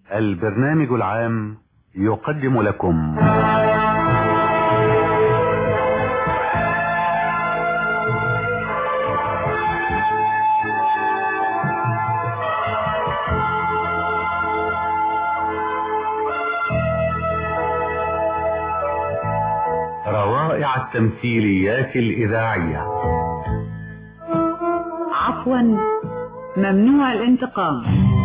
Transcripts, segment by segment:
البرنامج العام يقدم لكم روائع التمثيليات الإذاعية عفوا ممنوع الانتقام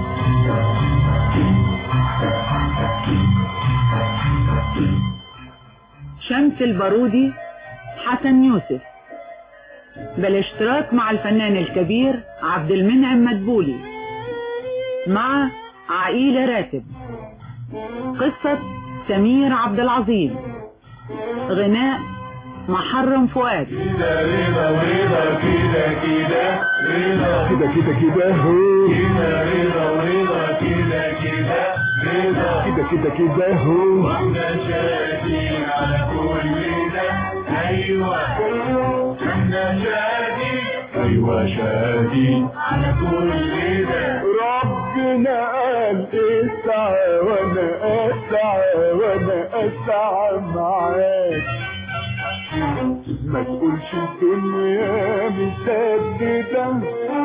شمس البارودي حسن يوسف بالاشتراك مع الفنان الكبير عبد المنعم مدبولي مع عائلة راتب قصة سمير عبد العظيم غناء محرم فؤاد كده رضا ورضا كده كده رضا كده كده كده هو كده رضا ورضا كده كده رضا كده كده كده هو واحنا شاهدين على كل ده ايوه احنا شاهدين ايوه شاهدين على كل ده ربنا قال اسعى وانا اسعى وانا اسعى معاك ما تقولش الدنيا مسددة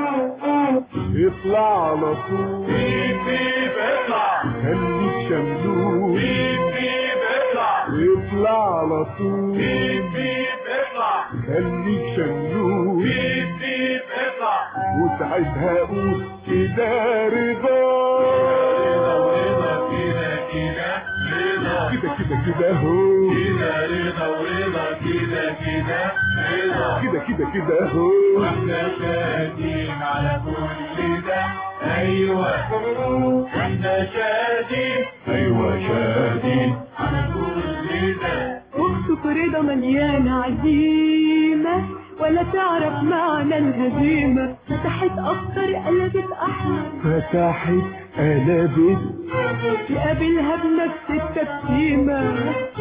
اطلع على طول بيب بيب اطلع خليك شملول بيب بيب اطلع اطلع على طول بيب بيب اطلع خليك شملول بيب بيب اطلع وساعتها اقول كده رضا رضا ورضا كده كده رضا كده كده كده هو كده رضا ورضا كده كده رضا كده كده كده هو واحنا شاهدين على كل ده ايوه احنا شاهدين ايوه شاهدين على كل ده أختك رضا مليانة عزيمة ولا تعرف معنى الهزيمة فتحت أكتر قلبت أحلى فتحت قلبت تقابلها بنفس التبسيمة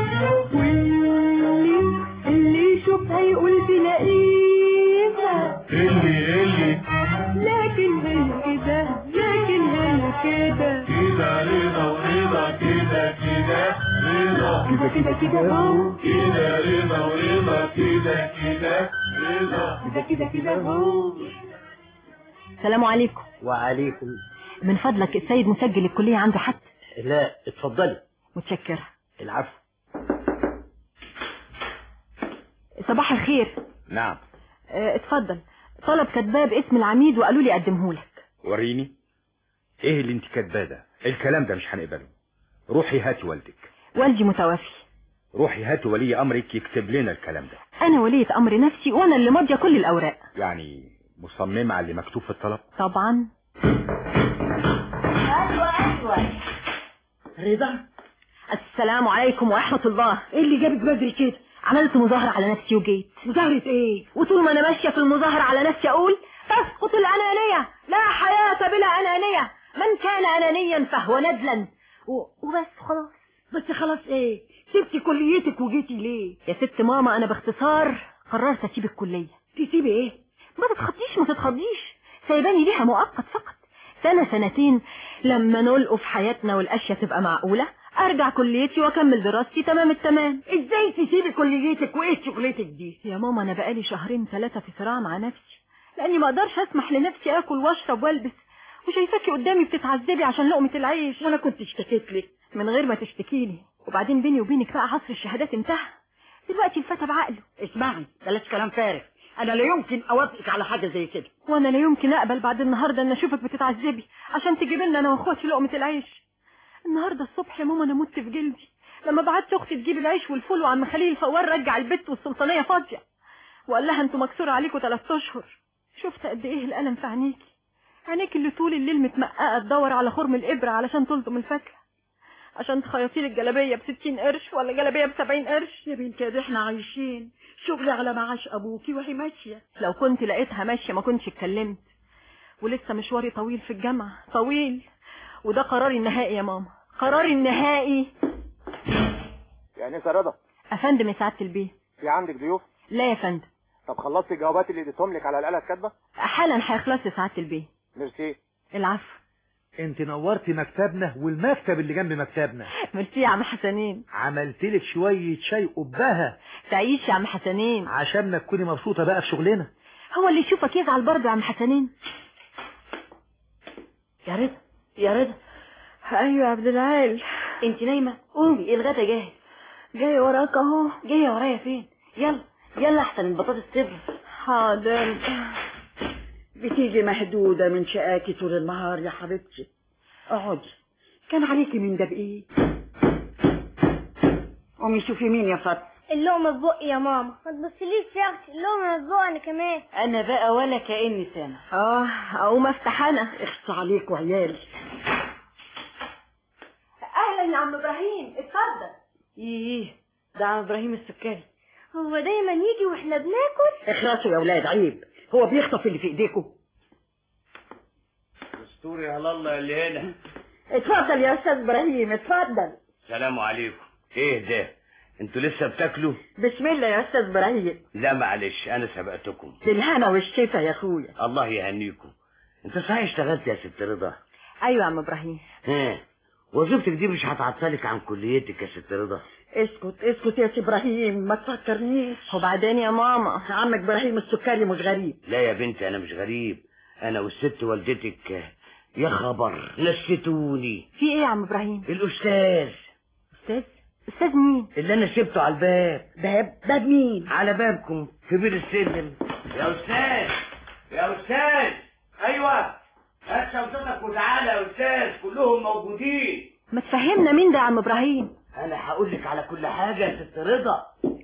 واللي اللي يشوفها يقول تلاقيها اللي اللي لكن هي كده لكن هي كده كده رضا ورضا كده كده رضا كده كده كده هو كده رضا ورضا كده كده رضا كده كده كده هو السلام عليكم وعليكم من فضلك السيد مسجل الكلية عنده حد لا اتفضلي متشكرة العفو صباح الخير نعم اه، اتفضل طلب كتباب اسم العميد وقالوا لي اقدمه لك وريني ايه اللي انت كاتباه ده الكلام ده مش هنقبله روحي هاتي والدك والدي متوفي روحي هاتي ولي امرك يكتب لنا الكلام ده انا ولية امر نفسي وانا اللي ماضية كل الاوراق يعني مصممة على اللي مكتوب في الطلب طبعا رضا السلام عليكم ورحمة الله ايه اللي جابك بدري كده عملت مظاهرة على نفسي وجيت مظاهرة ايه وطول ما انا ماشية في المظاهرة على نفسي اقول تسقط الانانية لا حياة بلا انانية من كان انانيا فهو ندلا و- وبس خلاص بس خلاص ايه سبتي كليتك وجيتي ليه يا ست ماما انا باختصار قررت اسيب الكلية تسيبي ايه ما تتخضيش ما تتخضيش سايباني ليها مؤقت فقط سنة سنتين لما نلقوا في حياتنا والاشياء تبقى معقولة ارجع كليتي واكمل دراستي تمام التمام ازاي تسيبي كليتك وايه شغلتك دي يا ماما انا بقالي شهرين ثلاثة في صراع مع نفسي لاني ما اقدرش اسمح لنفسي اكل واشرب والبس وشايفاكي قدامي بتتعذبي عشان لقمة العيش وانا كنت اشتكيت لك من غير ما تشتكيلي وبعدين بيني وبينك بقى عصر الشهادات انتهى دلوقتي الفتى بعقله اسمعي بلاش كلام فارغ انا لا يمكن اوافقك على حاجه زي كده وانا لا يمكن اقبل بعد النهارده ان اشوفك بتتعذبي عشان تجيب لنا انا واخواتي لقمه العيش النهارده الصبح يا ماما انا مت في جلدي لما بعت اختي تجيب العيش والفول وعم خليل الفوار رجع البيت والسلطانيه فاضيه وقال لها انتوا مكسور عليكم ثلاث اشهر شفت قد ايه الالم في عينيكي عينيكي اللي طول الليل متمققه تدور على خرم الابره علشان تلطم الفاكهه عشان تخيطي لي الجلابيه ب 60 قرش ولا جلابيه ب 70 قرش يا بنتي ده احنا عايشين شغل على معاش ابوكي وهي ماشيه لو كنت لقيتها ماشيه ما كنتش اتكلمت ولسه مشواري طويل في الجامعه طويل وده قراري النهائي يا ماما قراري النهائي يعني انت رضا افندم يا سعاده البيه في عندك ضيوف لا يا فندم طب خلصتي الجوابات اللي اديتهم لك على الاله الكاتبه حالا هيخلص يا سعاده البيه ميرسي العفو انت نورتي مكتبنا والمكتب اللي جنب مكتبنا ميرسي يا عم حسنين عملت لك شويه شاي قبها تعيش يا عم حسنين عشان ما تكوني مبسوطه بقى في شغلنا هو اللي يشوفك يزعل برضه يا عم حسنين يا رضا يا رضا ايوه يا عبد العال انت نايمه قومي الغدا جاهز جاي وراك اهو جايه ورايا فين يلا يلا احسن البطاطس تبرد حاضر بتيجي مهدوده من شقاكي طول النهار يا حبيبتي اقعدي كان عليكي من ده بايه قومي شوفي مين يا فاطمه اللقمة في بقي يا ماما ما تبصليش يا اختي اللقمة في بقي انا كمان انا بقى ولا كاني سامع اه اقوم افتح انا اخص عليك وعيالي اهلا يا عم ابراهيم اتفضل ايه ده عم ابراهيم السكري هو دايما يجي واحنا بناكل اخلصوا يا ولاد عيب هو بيخطف اللي في ايديكم دستوري على الله اللي هنا اتفضل يا استاذ ابراهيم اتفضل سلام عليكم ايه ده انتوا لسه بتاكلوا بسم الله يا استاذ ابراهيم لا معلش انا سبقتكم بالهنا والشفا يا اخويا الله يهنيكم انت صحيح اشتغلت يا ست رضا ايوه يا عم ابراهيم ها وظيفتك دي مش هتعطلك عن كليتك يا ست رضا اسكت اسكت يا سي ابراهيم ما تفكرنيش وبعدين يا ماما عمك ابراهيم السكري مش غريب لا يا بنتي انا مش غريب انا والست والدتك يا خبر نسيتوني في ايه يا عم ابراهيم الاستاذ استاذ استاذ مين اللي انا سبته على الباب باب باب مين على بابكم في بير السلم يا استاذ يا استاذ ايوه هات شنطتك وتعالى يا استاذ كلهم موجودين ما تفهمنا مين ده يا عم ابراهيم انا هقول لك على كل حاجه يا ست رضا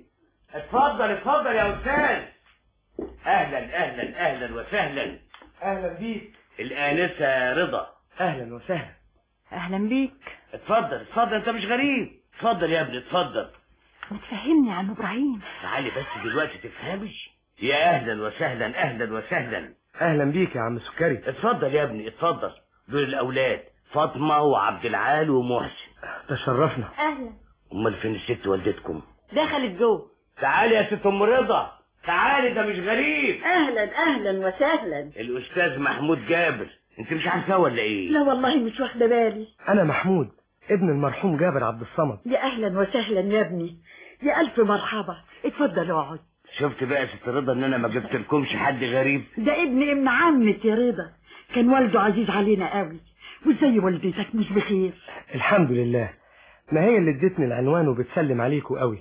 اتفضل اتفضل يا استاذ اهلا اهلا اهلا وسهلا اهلا بيك الانسه رضا اهلا وسهلا اهلا بيك اتفضل اتفضل انت مش غريب اتفضل يا ابني اتفضل ما تفهمني يا عم ابراهيم تعالي بس دلوقتي تفهمش يا اهلا وسهلا اهلا وسهلا اهلا بيك يا عم سكري اتفضل يا ابني اتفضل دول الاولاد فاطمه وعبد العال ومحسن تشرفنا اهلا امال فين الست والدتكم دخلت جوه تعالي يا ست ام رضا تعالي ده مش غريب اهلا اهلا وسهلا الاستاذ محمود جابر انت مش عارفاه ولا ايه لا والله مش واخده بالي انا محمود ابن المرحوم جابر عبد الصمد يا اهلا وسهلا يا ابني يا الف مرحبا اتفضل اقعد شفت بقى يا ست رضا ان انا ما جبت لكمش حد غريب ده ابن ابن عمك يا رضا كان والده عزيز علينا قوي وزي والدتك مش بخير الحمد لله ما هي اللي ادتني العنوان وبتسلم عليكم قوي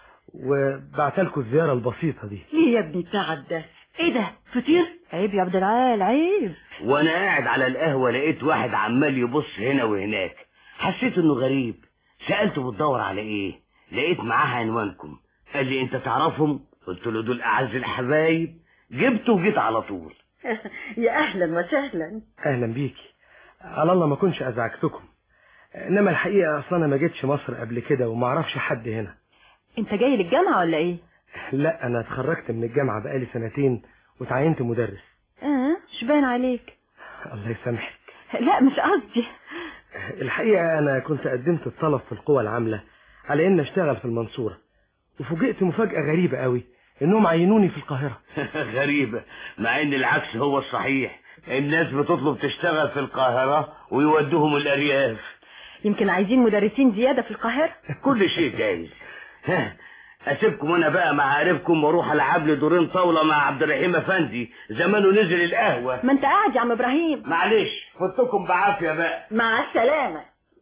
وبعتلكوا الزيارة البسيطة دي ليه يا ابني التعب ده ايه ده فطير عيب يا عبد العال عيب وانا قاعد على القهوه لقيت واحد عمال يبص هنا وهناك حسيت انه غريب سالته بتدور على ايه لقيت معاه عنوانكم قال لي انت تعرفهم قلت له دول اعز الحبايب جبته وجيت على طول يا اهلا وسهلا اهلا بيكي على الله ما كنش ازعجتكم انما الحقيقة اصلا انا ما جيتش مصر قبل كده وما اعرفش حد هنا انت جاي للجامعة ولا ايه لا انا اتخرجت من الجامعة بقالي سنتين وتعينت مدرس اه مش باين عليك الله يسامحك لا مش قصدي الحقيقة انا كنت قدمت الطلب في القوى العاملة على ان اشتغل في المنصورة وفوجئت مفاجأة غريبة قوي انهم عينوني في القاهرة غريبة مع ان العكس هو الصحيح الناس بتطلب تشتغل في القاهرة ويودوهم الارياف يمكن عايزين مدرسين زيادة في القاهرة كل شيء جايز ها اسيبكم انا بقى مع عارفكم واروح العب لي دورين طاوله مع عبد الرحيم افندي زمانه نزل القهوه ما انت قاعد يا عم ابراهيم معلش فوتكم بعافيه بقى مع السلامه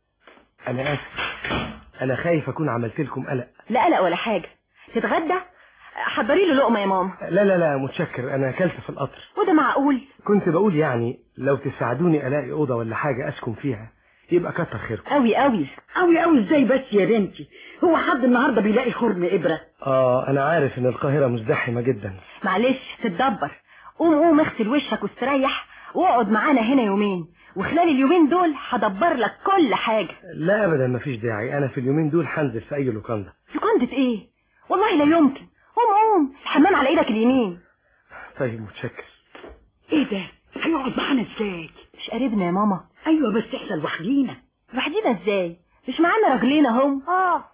انا اسف انا خايف اكون عملت لكم قلق لا قلق ولا حاجة تتغدى حضري له لقمة يا ماما لا لا لا متشكر انا اكلت في القطر وده معقول كنت بقول يعني لو تساعدوني الاقي اوضه ولا حاجه اسكن فيها يبقى كتر خيركم قوي قوي قوي قوي ازاي بس يا بنتي هو حد النهارده بيلاقي خرم ابره اه انا عارف ان القاهره مزدحمه جدا معلش تتدبر قوم قوم اغسل وشك واستريح واقعد معانا هنا يومين وخلال اليومين دول هدبر لك كل حاجة لا ابدا مفيش داعي انا في اليومين دول هنزل في اي لوكاندا لوكاندة ايه والله لا يمكن قوم قوم الحمام على ايدك اليمين طيب متشكر ايه ده هيقعد معانا ازاي مش قريبنا يا ماما ايوه بس احنا لوحدينا لوحدينا ازاي مش معانا راجلين اهم اه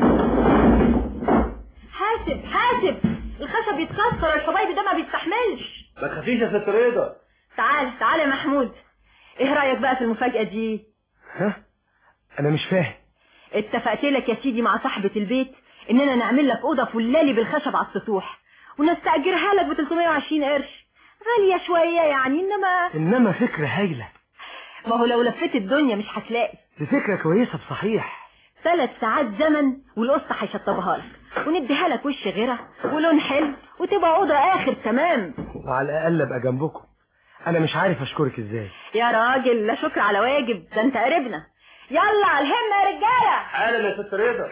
حاسب حاسب الخشب يتكسر الحبايب ده ما بيستحملش ما تخافيش يا ست رضا تعال تعال يا محمود ايه رايك بقى في المفاجاه دي ها انا مش فاهم اتفقت لك يا سيدي مع صاحبه البيت اننا نعمل لك اوضه فلالي بالخشب على السطوح ونستاجرها لك ب 320 قرش غاليه شويه يعني انما انما فكرة هايلة ما هو لو لفيت الدنيا مش هتلاقي دي فكرة كويسة بصحيح ثلاث ساعات زمن والقسط هيشطبها لك ونديها لك وش غيرها ولون حلو وتبقى اوضه اخر تمام وعلى الاقل ابقى جنبكم انا مش عارف اشكرك ازاي يا راجل لا شكر على واجب ده انت قربنا يلا على الهمه يا رجاله حالا يا ست رضا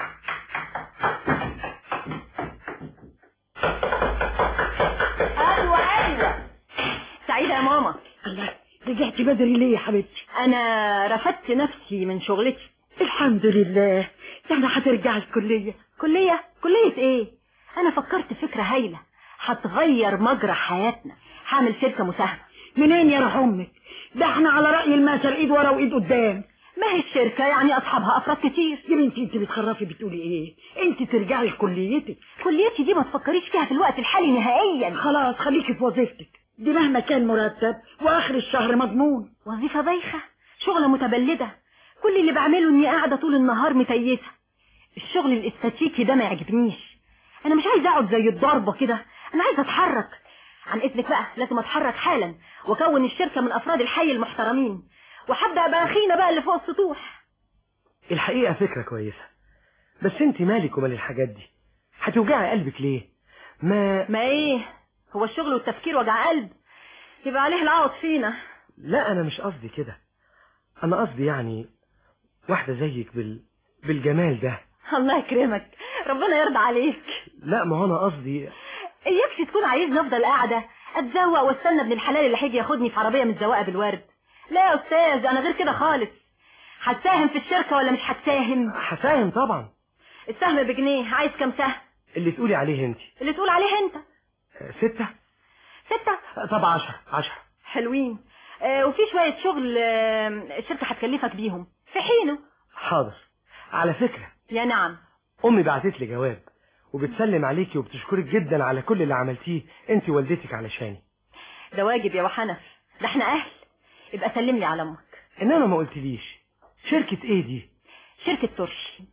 ايوه ايوه سعيده يا ماما الله رجعتي بدري ليه يا حبيبتي انا رفدت نفسي من شغلتي الحمد لله يعني هترجعي الكلية كليه كليه ايه انا فكرت فكره هايله هتغير مجرى حياتنا هعمل شركه مساهمه منين يا روح امك ده احنا على رأي المثل ايد ورا وايد قدام ما هي الشركه يعني اصحابها افراد كتير يا بنتي انت بتخرفي بتقولي ايه انت ترجعي لكليتك كليتي دي ما تفكريش فيها في الوقت الحالي نهائيا خلاص خليكي في وظيفتك دي مهما كان مرتب واخر الشهر مضمون وظيفه بايخه شغله متبلده كل اللي بعمله اني قاعده طول النهار متيسه الشغل الاستاتيكي ده ما يعجبنيش انا مش عايزه اقعد زي الضربه كده انا عايزه اتحرك عن اذنك بقى لازم اتحرك حالا واكون الشركه من افراد الحي المحترمين وهبدا باخينا بقى اللي فوق السطوح الحقيقة فكرة كويسة بس انت مالك ومال الحاجات دي هتوجعي قلبك ليه ما ما ايه هو الشغل والتفكير وجع قلب يبقى عليه العوض فينا لا انا مش قصدي كده انا قصدي يعني واحدة زيك بال... بالجمال ده الله يكرمك ربنا يرضى عليك لا ما هو انا قصدي اياكش تكون عايزني افضل قاعده اتزوق واستنى ابن الحلال اللي هيجي ياخدني في عربيه متزوقه بالورد لا يا استاذ انا غير كده خالص هتساهم في الشركه ولا مش هتساهم هساهم طبعا السهم بجنيه عايز كام سهم اللي تقولي عليه انت اللي تقول عليه انت آه، ستة ستة آه، طب عشرة عشرة حلوين آه وفي شوية شغل آه الشركة هتكلفك بيهم في حينه حاضر على فكرة يا نعم امي بعتت لي جواب وبتسلم عليكي وبتشكرك جدا على كل اللي عملتيه انت والدتك علشاني ده واجب يا وحنف ده احنا اهل يبقى سلم لي على امك انما ما قلتليش شركة ايه دي شركة ترشي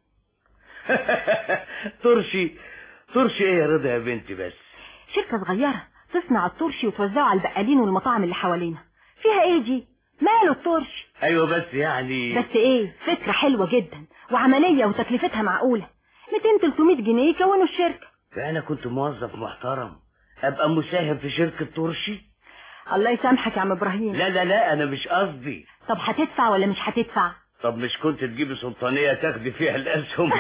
ترشي ترشي ايه يا رضا يا بنتي بس شركة صغيرة تصنع الترشي وتوزعه على البقالين والمطاعم اللي حوالينا فيها ايه دي ماله الترشي ايوه بس يعني بس ايه فكرة حلوة جدا وعملية وتكلفتها معقولة 200 300 جنيه يكونوا الشركة فانا كنت موظف محترم ابقى مساهم في شركة ترشي الله يسامحك يا عم ابراهيم لا لا لا انا مش قصدي طب هتدفع ولا مش هتدفع طب مش كنت تجيبي سلطانية تاخدي فيها الاسهم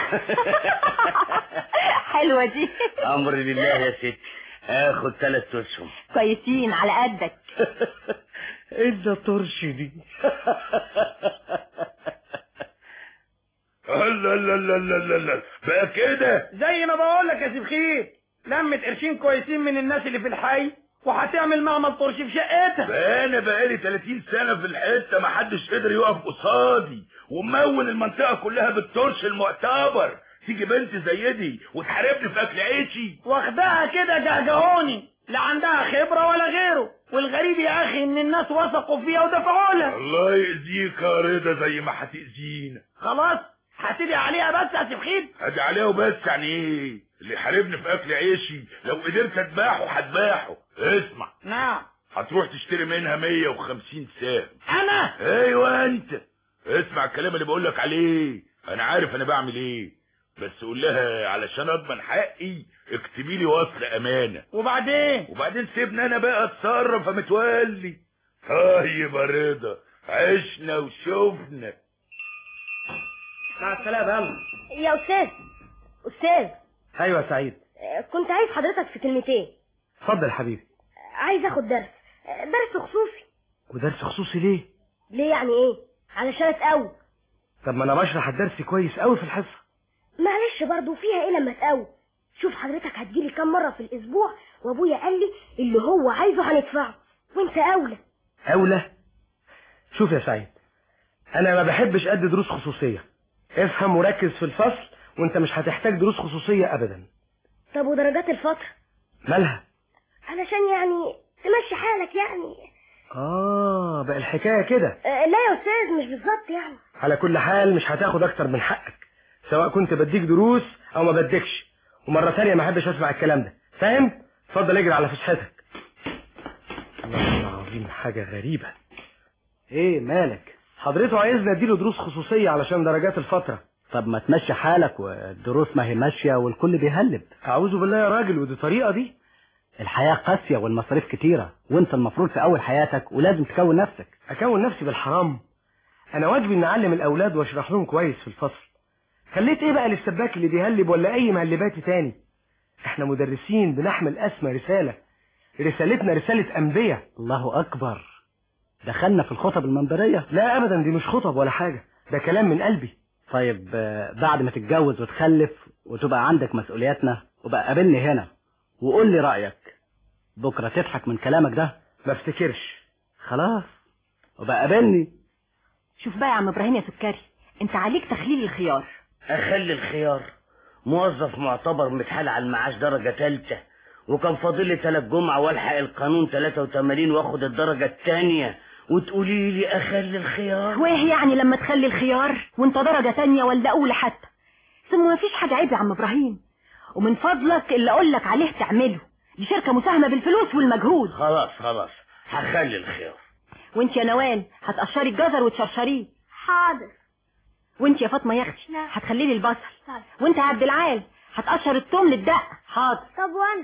حلوة دي امر لله يا ستي اخد ثلاث اسهم كويسين على قدك الا ترشي دي لا لا لا لا لا لا بقى كده زي ما بقول لك يا سيف خير لمت قرشين كويسين من الناس اللي في الحي وهتعمل معمل طرشي في شقتها بقى انا بقالي 30 سنه في الحته ما حدش قدر يقف قصادي ومون المنطقه كلها بالترش المعتبر تيجي بنت زي دي وتحاربني في اكل عيشي واخداها كده جهجهوني لا عندها خبرة ولا غيره والغريب يا اخي ان الناس وثقوا فيها ودفعوا لها الله يأذيك يا رضا زي ما هتأذينا خلاص هتدعي عليها بس يا سيف خير ادي عليه وبس يعني ايه اللي يحاربني في اكل عيشي لو قدرت اذبحه هذبحه اسمع نعم هتروح تشتري منها 150 سهم انا ايوه انت اسمع الكلام اللي بقولك عليه انا عارف انا بعمل ايه بس قول لها علشان اضمن حقي اكتبي لي وصل امانه وبعدين وبعدين سيبني انا بقى اتصرف يا متولي طيب يا رضا عشنا وشوفنا مع السلامة يلا يا أستاذ أستاذ ايوه يا سعيد آه، كنت عايز حضرتك في كلمتين اتفضل يا حبيبي عايز اخد درس آه، درس خصوصي ودرس خصوصي ليه ليه يعني ايه علشان اتقوي طب ما انا بشرح الدرس كويس قوي في الحصه معلش برضو فيها ايه لما اتقوي شوف حضرتك هتجيلي كام مرة في الاسبوع وابويا قال لي اللي هو عايزه هندفعه وانت اولى اولى شوف يا سعيد انا ما بحبش ادي دروس خصوصيه افهم وركز في الفصل وانت مش هتحتاج دروس خصوصيه ابدا طب ودرجات الفترة مالها علشان يعني تمشي حالك يعني اه بقى الحكايه كده آه لا يا استاذ مش بالظبط يعني على كل حال مش هتاخد اكتر من حقك سواء كنت بديك دروس او ما بديكش ومره تانية ما احبش اسمع الكلام ده فاهم اتفضل اجري على فسحتك والله العظيم حاجه غريبه ايه مالك حضرته عايزني اديله دروس خصوصيه علشان درجات الفتره طب ما تمشي حالك والدروس ما هي ماشيه والكل بيهلب اعوذ بالله يا راجل ودي طريقه دي الحياه قاسيه والمصاريف كتيره وانت المفروض في اول حياتك ولازم تكون نفسك اكون نفسي بالحرام انا واجبي ان اعلم الاولاد واشرح لهم كويس في الفصل خليت ايه بقى للسباك اللي بيهلب ولا اي مهلباتي تاني احنا مدرسين بنحمل اسمى رساله رسالتنا رساله انبياء الله اكبر دخلنا في الخطب المنبريه لا ابدا دي مش خطب ولا حاجه ده كلام من قلبي طيب آه، بعد ما تتجوز وتخلف وتبقى عندك مسؤولياتنا وبقى قابلني هنا وقول لي رايك بكره تضحك من كلامك ده ما افتكرش خلاص وبقى قابلني شوف بقى يا عم ابراهيم يا سكري انت عليك تخليل الخيار اخلي الخيار موظف معتبر متحال على المعاش درجة تالتة وكان فاضل لي تلات جمعة والحق القانون 83 واخد الدرجة التانية وتقولي لي اخلي الخيار وايه يعني لما تخلي الخيار وانت درجة تانية ولا اولى حتى ثم ما فيش حاجة عيب يا عم ابراهيم ومن فضلك اللي اقول لك عليه تعمله دي شركة مساهمة بالفلوس والمجهود خلاص خلاص هخلي الخيار وانت يا نوال هتقشري الجزر وتشرشريه حاضر وانت يا فاطمة يا اختي هتخلي لي البصل وانت يا عبد العال هتقشر التوم للدقة حاضر طب وانا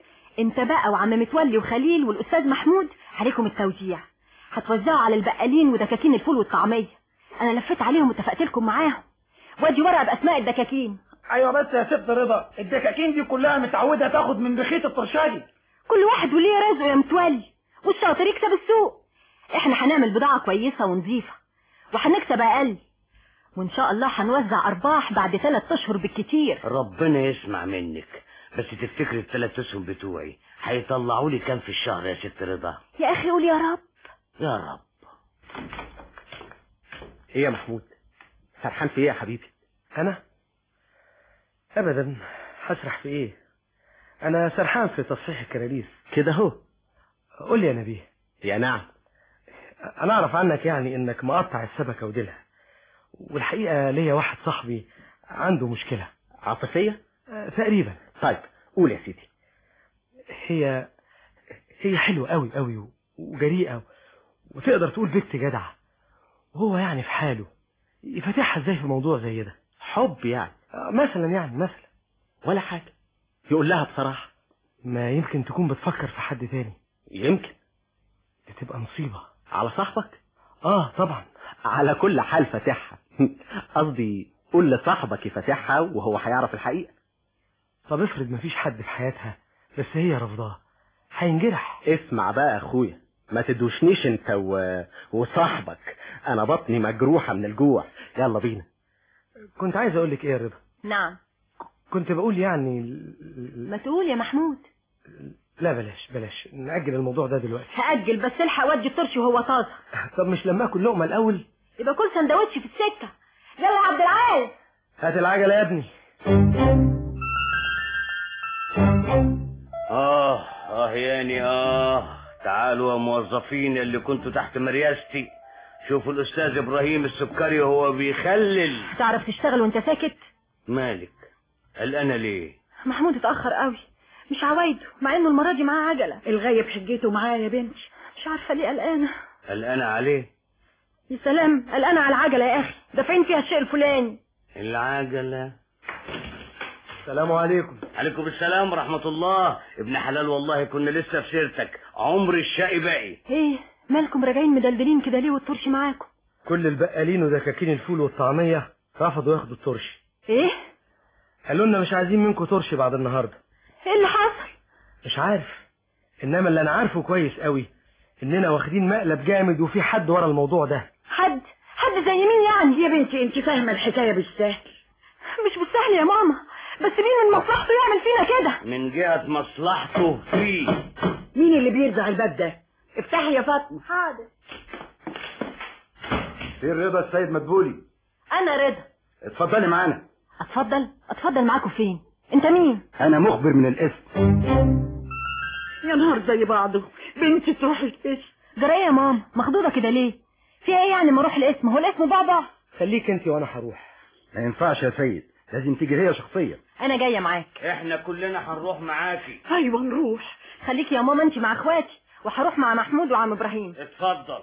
انت بقى وعم متولي وخليل والاستاذ محمود عليكم التوزيع هتوزعوا على البقالين ودكاكين الفول والطعميه انا لفيت عليهم واتفقت لكم معاهم وادي ورقه باسماء الدكاكين ايوه بس يا ست رضا الدكاكين دي كلها متعوده تاخد من بخيت الطرشاجي كل واحد وليه رزقه يا متولي والشاطر يكسب السوق احنا هنعمل بضاعه كويسه ونظيفه وهنكسب اقل وان شاء الله هنوزع ارباح بعد ثلاث اشهر بالكتير ربنا يسمع منك بس تفتكري التلات اسهم بتوعي هيطلعوا لي كام في الشهر يا ست رضا يا اخي قول يا رب يا رب ايه يا محمود سرحان في ايه يا حبيبي انا ابدا هسرح في ايه انا سرحان في تصحيح الكراريس كده اهو قول لي يا نبيه يا نعم انا اعرف عنك يعني انك مقطع السبكه وديلها والحقيقه ليا واحد صاحبي عنده مشكله عاطفيه آه، تقريبا طيب قول يا سيدي هي هي حلوه قوي قوي وجريئه وتقدر تقول بنت جدعه وهو يعني في حاله يفتحها ازاي في موضوع زي ده حب يعني آه، مثلا يعني مثلا ولا حاجه يقول لها بصراحه ما يمكن تكون بتفكر في حد تاني يمكن دي تبقى مصيبه على صاحبك اه طبعا على كل حال فاتحها قصدي قول لصاحبك يفتحها وهو هيعرف الحقيقه طب افرض مفيش حد في حياتها بس هي رافضاه هينجرح اسمع بقى يا اخويا ما تدوشنيش انت و... وصاحبك انا بطني مجروحه من الجوع يلا بينا كنت عايز اقول لك ايه يا رضا نعم كنت بقول يعني ال- ما تقول يا محمود لا بلاش بلاش نأجل الموضوع ده دلوقتي هأجل بس الحق ودي الطرش وهو طازه طب مش لما اكل لقمه الاول يبقى كل سندوتش في السكه يلا يا عبد العال هات العجله يا ابني اه اه ياني اه تعالوا يا موظفين اللي كنتوا تحت مرياستي شوفوا الاستاذ ابراهيم السكري وهو بيخلل تعرف تشتغل وانت ساكت مالك قلقانه ليه محمود اتأخر قوي مش عوايده مع انه المرة دي معاه عجلة الغايب حجته معايا يا بنتي مش عارفة ليه قلقانة قلقانه عليه يا سلام قلقانة على العجلة يا اخي دافعين فيها الشيء الفلاني العجله السلام عليكم عليكم السلام ورحمه الله ابن حلال والله كنا لسه في سيرتك عمر الشقي باقي ايه مالكم راجعين مدلدلين كده ليه والطرش معاكم كل البقالين ودكاكين الفول والطعميه رفضوا ياخدوا الترش ايه قالوا لنا مش عايزين منكم ترش بعد النهارده ايه اللي حصل مش عارف انما اللي انا عارفه كويس قوي اننا واخدين مقلب جامد وفي حد ورا الموضوع ده حد حد زي مين يعني يا بنتي انت فاهمه الحكايه بالسهل مش بالسهل يا ماما بس مين من مصلحته يعمل فينا كده من جهه مصلحته فيه مين اللي بيرزع الباب ده افتحي يا فاطمه حاضر في الرضا السيد مدبولي انا رضا اتفضلي معانا اتفضل اتفضل معاكم فين انت مين انا مخبر من الاسم يا نهار زي بعضه بنتي تروح القسم جرايه يا ماما مخضوضه كده ليه فيها ايه يعني ما اروح الاسم هو الاسم بابا خليك انت وانا هروح ما ينفعش يا سيد لازم تيجي هي شخصيا انا جايه معاك احنا كلنا هنروح معاكي ايوه نروح خليكي يا ماما انت مع اخواتي وهروح مع محمود وعم ابراهيم اتفضل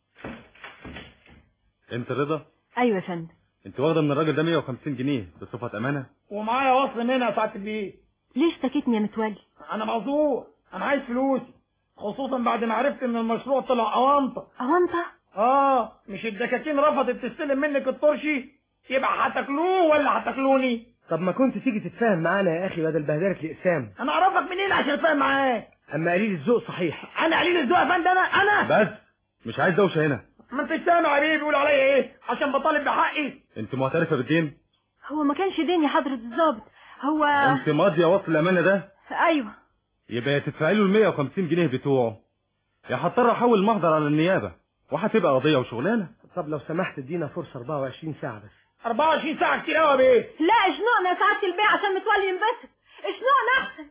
انت رضا ايوه يا فندم انت واخده من الراجل ده 150 جنيه بصفه امانه ومعايا وصل منها يا سعاده البيه ليه اشتكيتني يا متولي انا موضوع انا عايز فلوسي خصوصا بعد ما عرفت ان المشروع طلع اونطه اونطه اه مش الدكاكين رفضت تستلم منك الطرشي يبقى هتاكلوه ولا هتاكلوني طب ما كنت تيجي تتفاهم معانا يا اخي بدل بهدلك لاقسام انا اعرفك منين عشان اتفاهم معاك اما قليل الذوق صحيح انا قليل الذوق يا فندم انا انا بس مش عايز دوشه هنا ما انتش سامع يا بيه بيقول عليا ايه عشان بطالب بحقي انت معترفه بالدين هو ما كانش دين يا حضره الضابط هو انت ماضيه وصل الامانه ده ايوه يبقى تدفعي له ال 150 جنيه بتوعه يا هضطر احول المحضر على النيابه وهتبقى قضيه وشغلانه طب لو سمحت ادينا فرصه 24 ساعه بس 24 ساعه كتير قوي يا بيه لا اشنقنا يا سعاده البيع عشان متولي ينبسط اشنقنا احسن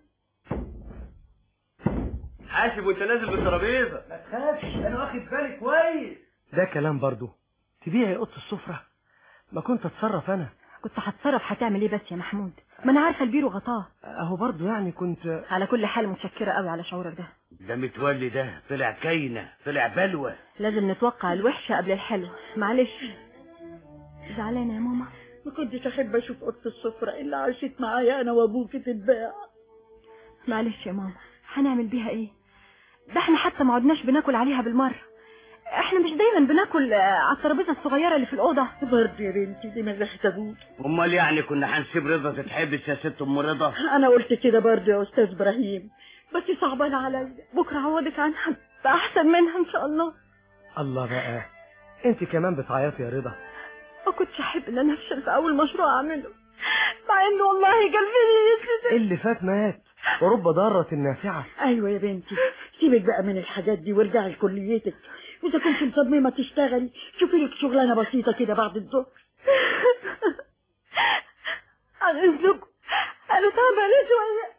حاسب وانت نازل بالترابيزه ما تخافش انا واخد بالي كويس ده كلام برضو تبيعي اوضه السفره ما كنت اتصرف انا كنت هتصرف هتعمل ايه بس يا محمود ما انا عارفه البيرو غطاه اهو برضو يعني كنت على كل حال متشكره قوي على شعورك ده ده متولي ده طلع كاينه طلع بلوه لازم نتوقع الوحشه قبل الحلو معلش زعلانه يا ماما ما كنتش احب اشوف اوضه السفره اللي عاشت معايا انا وابوكي تتباع معلش يا ماما هنعمل بيها ايه ده احنا حتى ما عدناش بناكل عليها بالمره احنا مش دايما بناكل آه، على الترابيزه الصغيره اللي في الاوضه برضه يا بنتي دي مزاحة ابوك امال يعني كنا هنسيب رضا تتحبس يا ست ام رضا انا قلت كده برضه يا استاذ ابراهيم بس صعبان عليا بكره عوضك عنها باحسن منها ان شاء الله الله بقى انت كمان بتعيطي يا رضا ما كنتش احب ان انا افشل في اول مشروع اعمله مع انه والله قلبي يسلم اللي فات مات ورب ضارة نافعة ايوه يا بنتي سيبك بقى من الحاجات دي وارجعي لكليتك واذا كنت مصممه تشتغلي شوفي لك شغلانه بسيطه كده بعد الظهر عن اذنكم انا تعبانه شويه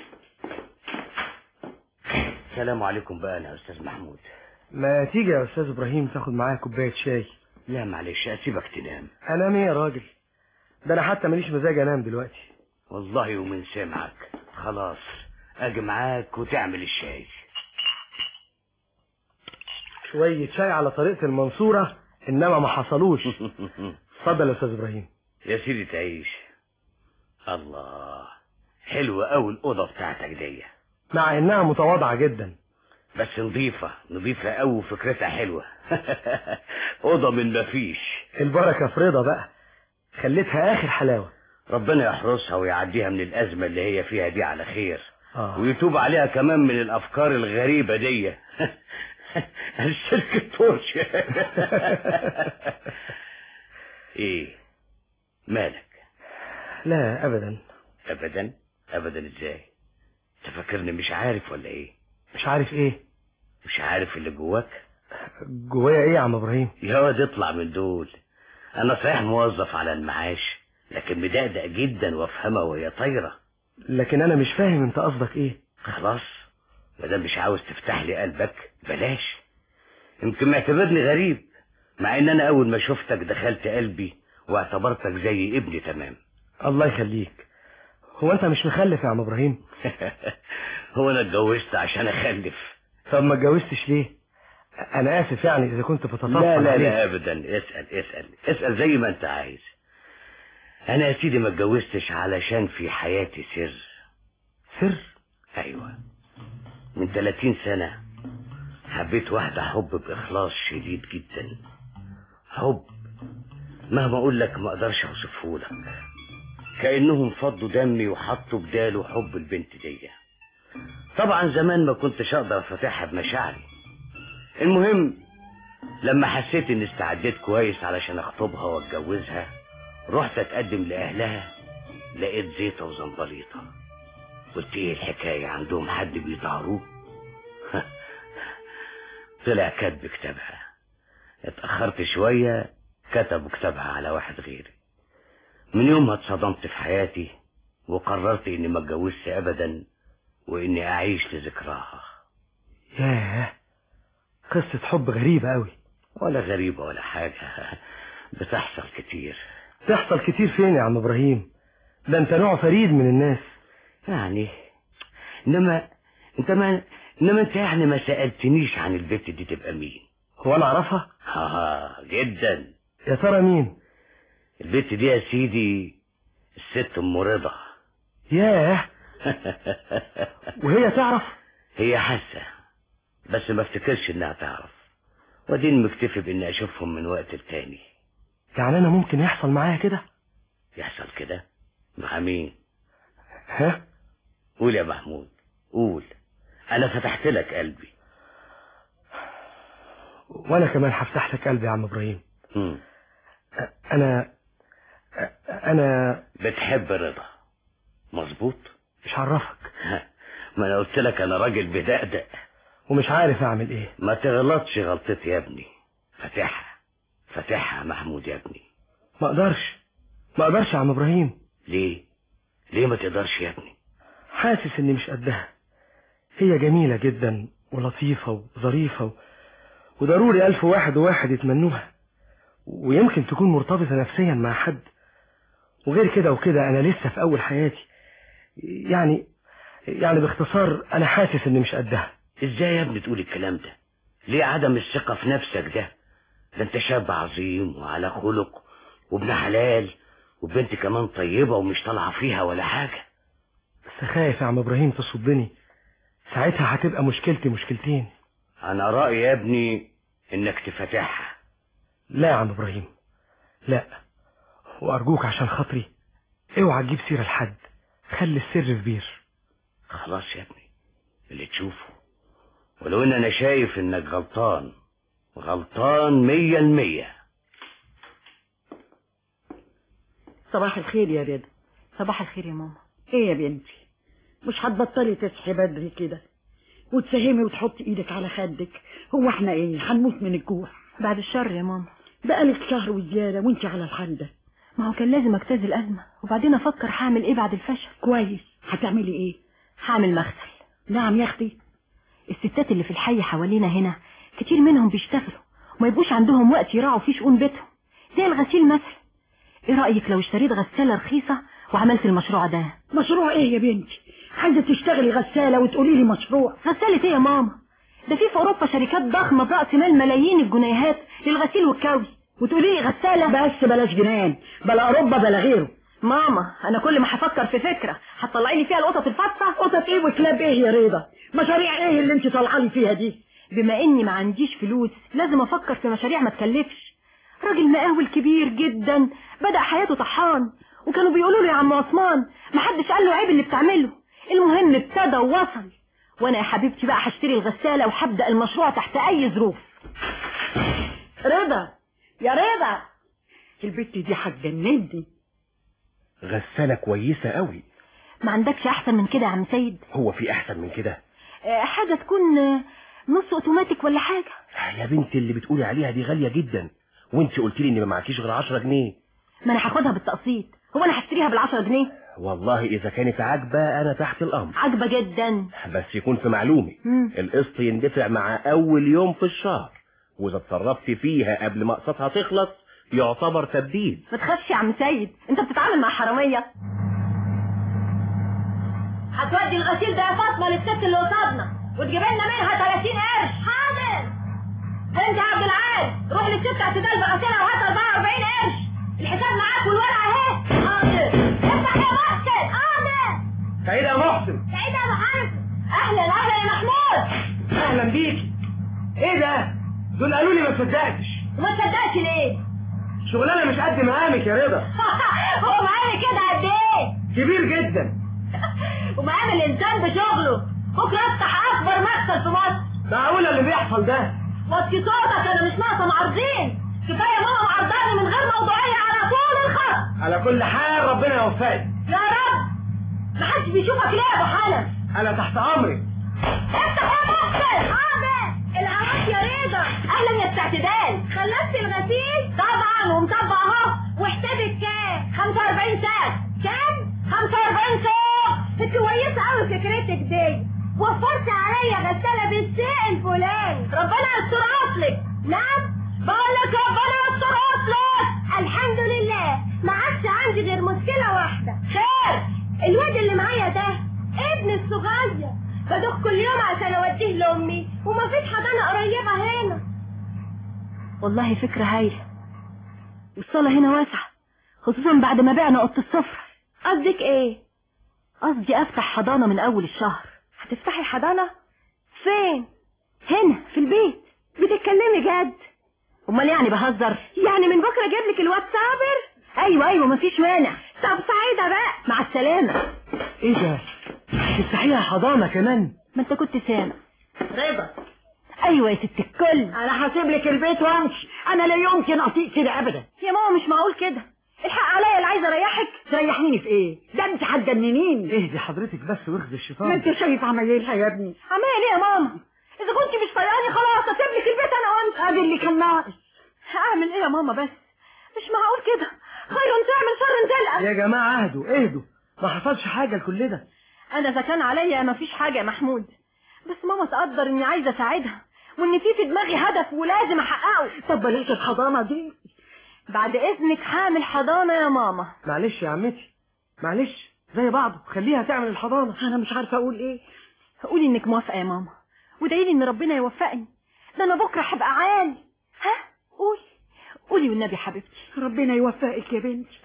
السلام عليكم بقى انا يا استاذ محمود ما تيجي يا استاذ ابراهيم تاخد معايا كوبايه شاي لا معلش اسيبك تنام انام ايه يا راجل ده انا حتى ماليش مزاج انام دلوقتي والله ومن سمعك خلاص اجي معاك وتعمل الشاي شويه شاي على طريقه المنصوره انما ما حصلوش اتفضل يا استاذ ابراهيم يا سيدي تعيش الله حلوة أوي الأوضة بتاعتك دي مع انها متواضعه جدا بس نظيفة نظيفة أوي وفكرتها حلوة أوضة من مفيش البركه في رضا بقى خليتها اخر حلاوه ربنا يحرسها ويعديها من الأزمة اللي هي فيها دي على خير آه. ويتوب عليها كمان من الأفكار الغريبة دي الشركة تورش إيه مالك لا ابدا أبدا أبدا إزاي تفكرني مش عارف ولا إيه مش عارف ايه مش عارف اللي جواك جوايا ايه يا عم ابراهيم يا واد اطلع من دول انا صحيح موظف على المعاش لكن مدقدق جدا وافهمها وهي طايره لكن انا مش فاهم انت قصدك ايه خلاص مادام مش عاوز تفتح لي قلبك بلاش يمكن معتبرني غريب مع ان انا اول ما شفتك دخلت قلبي واعتبرتك زي ابني تمام الله يخليك هو انت مش مخلف يا عم ابراهيم هو انا اتجوزت عشان اخلف طب ما اتجوزتش ليه انا اسف يعني اذا كنت بتطفل لا لا عليك. لا ابدا اسال اسال اسال زي ما انت عايز انا يا سيدي ما اتجوزتش علشان في حياتي سر سر ايوه من 30 سنه حبيت واحده حب باخلاص شديد جدا حب مهما اقول لك ما اقدرش اوصفه لك كانهم فضوا دمي وحطوا بداله حب البنت دي طبعا زمان ما كنتش اقدر افتحها بمشاعري المهم لما حسيت اني استعديت كويس علشان اخطبها واتجوزها رحت اتقدم لاهلها لقيت زيطه وزنبليطه قلت ايه الحكايه عندهم حد بيطهروه طلع كاتب كتابها اتاخرت شويه كتبوا كتابها على واحد غيري من يومها اتصدمت في حياتي وقررت اني ما اتجوزش ابدا واني اعيش لذكراها ياه قصة حب غريبة قوي ولا غريبة ولا حاجة بتحصل كتير تحصل كتير فين يا عم ابراهيم ده انت نوع فريد من الناس يعني انما انت ما انما انت يعني ما سألتنيش عن البت دي تبقى مين هو انا اعرفها اه جدا يا ترى مين البت دي يا سيدي الست ام رضا ياه وهي تعرف هي حاسة بس ما افتكرش انها تعرف ودين مكتفي باني اشوفهم من وقت لتاني يعني انا ممكن يحصل معايا كده يحصل كده مع مين ها قول يا محمود قول انا فتحت لك قلبي وانا كمان هفتح لك قلبي يا عم ابراهيم مم. انا انا بتحب رضا مظبوط مش عرفك ما انا قلت لك انا راجل بدقدق ومش عارف اعمل ايه ما تغلطش غلطتي يا ابني فاتحها فاتحها يا محمود يا ابني ما اقدرش ما اقدرش يا عم ابراهيم ليه ليه ما تقدرش يا ابني حاسس اني مش قدها هي جميلة جدا ولطيفة وظريفة و... وضروري ألف واحد وواحد يتمنوها ويمكن تكون مرتبطة نفسيا مع حد وغير كده وكده أنا لسه في أول حياتي يعني يعني باختصار أنا حاسس إني مش قدها ازاي يا ابني تقول الكلام ده ليه عدم الثقة في نفسك ده ده انت شاب عظيم وعلى خلق وابن حلال وبنت كمان طيبة ومش طالعة فيها ولا حاجة بس خايف يا عم إبراهيم تصدني ساعتها هتبقى مشكلتي مشكلتين انا رأيي يا ابني انك تفتحها لا يا عم إبراهيم لا وأرجوك عشان خاطري اوعى تجيب سيرة لحد خلي السر في بير خلاص يا ابني اللي تشوفه ولو ان انا شايف انك غلطان غلطان مية المية صباح الخير يا رضا صباح الخير يا ماما ايه يا بنتي مش هتبطلي تصحي بدري كده وتساهمي وتحطي ايدك على خدك هو احنا ايه هنموت من الجوع بعد الشر يا ماما بقالك شهر وزيادة وانت على الحال ده ما هو كان لازم اجتاز الازمه وبعدين افكر هعمل ايه بعد الفشل كويس هتعملي ايه هعمل مغسل نعم يا اختي الستات اللي في الحي حوالينا هنا كتير منهم بيشتغلوا وما يبقوش عندهم وقت يراعوا فيه شؤون بيتهم زي الغسيل مثلا ايه رايك لو اشتريت غساله رخيصه وعملت المشروع ده مشروع ايه يا بنتي عايزه تشتغلي غساله وتقولي لي مشروع غساله ايه يا ماما ده في في اوروبا شركات ضخمه براس مال ملايين الجنيهات للغسيل والكوي وتقولي لي غساله بس بلاش جنان بلا اوروبا بلا غيره ماما انا كل ما هفكر في فكره هتطلعي لي فيها القطط الفاطسه قطط ايه وكلاب ايه يا رضا مشاريع ايه اللي انت طالعه لي فيها دي بما اني ما عنديش فلوس لازم افكر في مشاريع ما تكلفش راجل مقاول كبير جدا بدأ حياته طحان وكانوا بيقولوا له يا عم عثمان ما حدش قال له عيب اللي بتعمله المهم ابتدى ووصل وانا يا حبيبتي بقى هشتري الغسالة وهبدأ المشروع تحت اي ظروف رضا يا رضا البت دي هتجنني غسالة كويسة قوي ما عندكش احسن من كده يا عم سيد هو في احسن من كده آه، حاجة تكون آه، نص اوتوماتيك ولا حاجة يا بنتي اللي بتقولي عليها دي غالية جدا وانت قلت لي ان ما معكيش غير 10 جنيه ما انا هاخدها بالتقسيط هو انا هشتريها بالعشرة جنيه والله اذا كانت عاجبة انا تحت الامر عاجبة جدا بس يكون في معلومي مم. القسط يندفع مع اول يوم في الشهر واذا اتصرفت فيها قبل ما قسطها تخلص يعتبر تبديل ما تخافش يا عم سيد انت بتتعامل مع حرامية هتودي الغسيل ده يا فاطمة للست اللي قصادنا وتجيب لنا منها 30 قرش حاضر انت يا عبد العال روح للست اعتدال بغسيلها وهات 44 قرش الحساب معاك والورقة اهي حاضر افتح يا محسن حاضر سعيد يا محسن سعيد يا محمد اهلا اهلا يا محمود اهلا بيكي ايه ده دول قالوا لي ما تصدقتش وما تصدقش ليه شغلانه مش قد مقامك يا رضا هو معامل كده قد ايه كبير جدا ومعامل الانسان بشغله بكره افتح اكبر مكتب في مصر معقوله اللي بيحصل ده وطي صوتك انا مش ناقصه معارضين كفايه ماما معرضاني من غير موضوعيه على طول الخط على كل حال ربنا يوفقك يا رب محدش بيشوفك ليه يا ابو حنف انا تحت امرك افتح يا محسن حاضر العراق يا رضا اهلا يا استعتدال خلصت الغسيل طبعا ومطبق اهو وحسابك كام 45 ساعه كام 45 ساعه كويسه قوي فكرتك دي وفرت عليا غسالة بالشيء الفلاني ربنا يستر اصلك نعم بقول لك ربنا يستر اصلك الحمد لله ما عادش عندي غير مشكلة واحدة خير الواد اللي معايا ده ابني الصغير بدوخ كل يوم عشان اوديه لامي ومفيش حضانة قريبة هنا والله فكرة هايلة والصالة هنا واسعة خصوصا بعد ما بعنا اوضه السفرة قصدك ايه قصدي افتح حضانة من اول الشهر هتفتحي حضانة فين هنا في البيت بتتكلمي جد امال يعني بهزر يعني من بكره اجيب لك الواد صابر ايوه ايوه مفيش مانع طب سعيدة بقى مع السلامة ايه ده تفتحيها حضانة كمان ما انت كنت سامع رضا ايوه يا ست الكل انا هسيب لك البيت وامشي انا لا يمكن اطيق كده ابدا يا ماما مش معقول كده الحق عليا اللي عايزه اريحك تريحيني في ايه ده انت هتجننيني اهدي حضرتك بس واخد ما الشيطان انت شايف عمايلها يا ابني عمال ايه يا ماما اذا كنت مش طايقاني خلاص اسيب لك البيت انا وانت ادي اللي كان ناقص هعمل ايه يا ماما بس مش معقول كده خير تعمل شر تلقى يا جماعة اهدوا اهدوا ما حصلش حاجة لكل ده انا اذا كان عليا مفيش حاجه يا محمود بس ماما تقدر اني عايزه اساعدها وان في في دماغي هدف ولازم احققه طب بلاش الحضانة دي بعد اذنك هعمل حضانه يا ماما معلش يا عمتي معلش زي بعض خليها تعمل الحضانة انا مش عارفة اقول ايه قولي انك موافقه يا ماما وادعي لي ان ربنا يوفقني ده انا بكره هبقى عالي ها قولي قولي والنبي حبيبتي ربنا يوفقك يا بنتي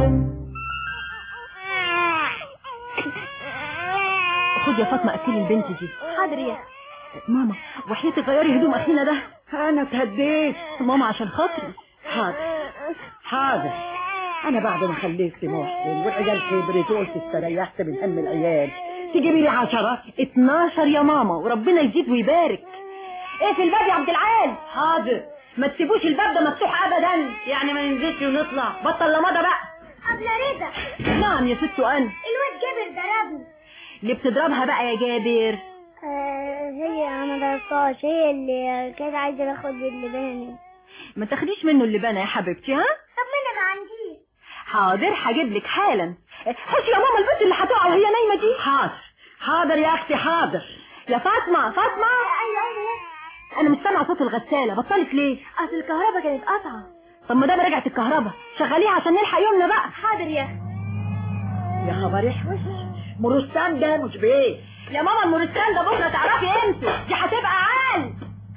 خد يا فاطمه اكلي البنت دي حاضر يا ماما وحياتي غيري هدوم اخينا ده انا اتهديت ماما عشان خاطري حاضر حاضر انا بعد ما خلفت محسن والعيال كبرت وقلت استريحت من هم العيال تجيبي لي عشرة 12 يا ماما وربنا يزيد ويبارك ايه في الباب يا عبد العال حاضر ما تسيبوش الباب ده مفتوح ابدا يعني ما ننزلش ونطلع بطل لمضه بقى قبل رضا نعم يا ست انا الواد جابر ضربني اللي بتضربها بقى يا جابر آه هي انا ضربتهاش هي اللي كانت عايزه تاخد اللبان ما تاخديش منه اللبانه يا حبيبتي ها طب ما انا ما عنديش حاضر هجيب لك حالا خشي يا ماما البنت اللي هتقع وهي نايمه دي حاضر حاضر يا اختي حاضر يا فاطمه فاطمه ايوه ايوه انا مش سامعه صوت الغساله بطلت ليه اصل الكهرباء كانت قطعه طب ما دام رجعت الكهرباء شغليها عشان نلحق يومنا بقى حاضر يا يا خبر احوش مرستان ده مش بيه يا ماما المورستان ده بكره تعرفي امتى دي هتبقى عال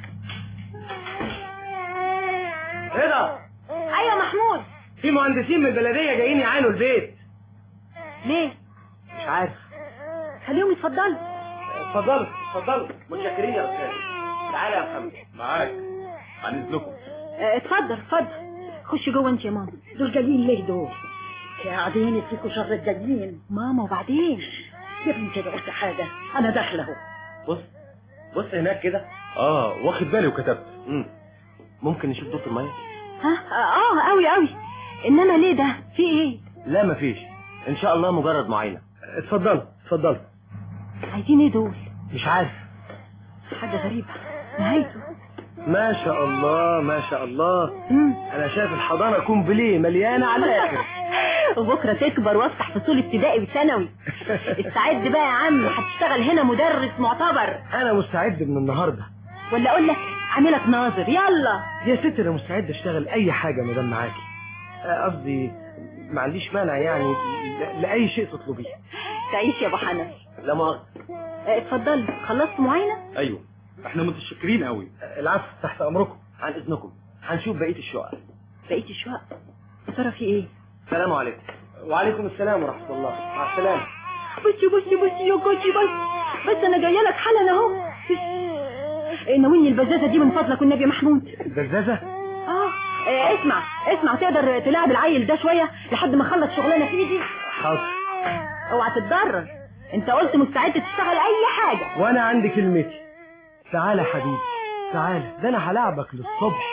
ايه ده ايوه محمود في مهندسين من البلدية جايين يعانوا البيت ليه مش عارف خليهم يتفضلوا اتفضلوا اتفضلوا متشكرين يا استاذ تعالى يا محمد معاك عن اذنكم اه، اتفضل اتفضل خش جوه انت يا ماما دول جايين ليه دول قاعدين فيكوا شر الجايين ماما وبعدين يا بنتي ده قلت حاجة انا داخله اهو بص بص هناك كده اه واخد بالي وكتبت مم. ممكن نشوف دورة المية ها اه قوي قوي انما ليه ده في ايه لا مفيش ان شاء الله مجرد معاينة اتفضلوا اتفضلوا عايزين ايه دول مش عارف حاجه غريبه نهايته ما شاء الله ما شاء الله مم. انا شايف الحضانة كومبليه مليانة على الاخر وبكره تكبر وافتح فصول ابتدائي وثانوي استعد بقى يا عم هتشتغل هنا مدرس معتبر انا مستعد من النهاردة ولا اقول لك عاملك ناظر يلا يا ست انا مستعد اشتغل اي حاجة ما دام معاكي آه، قصدي ما عنديش مانع يعني ل- لاي شيء تطلبيه تعيش يا ابو حنفي لا مؤاخذة اه، اتفضلوا خلصت معاينه ايوه احنا متشكرين قوي آه، العفو تحت امركم عن اذنكم هنشوف بقية الشقق بقيت الشقق يا ترى في ايه السلام عليكم وعليكم السلام ورحمة الله مع السلامة بصي بصي بصي يا كوتشي بس بس انا جايه لك حالا اهو إيه، ناولني البزازه دي من فضلك والنبي يا محمود البزازة اه إيه، اسمع اسمع تقدر تلعب العيل ده شويه لحد ما اخلص شغلانه فيه دي حاضر اوعى تتضرر انت قلت مستعد تشتغل اي حاجه وانا عندي كلمتي تعالى يا حبيبي تعالى ده انا هلاعبك للصبح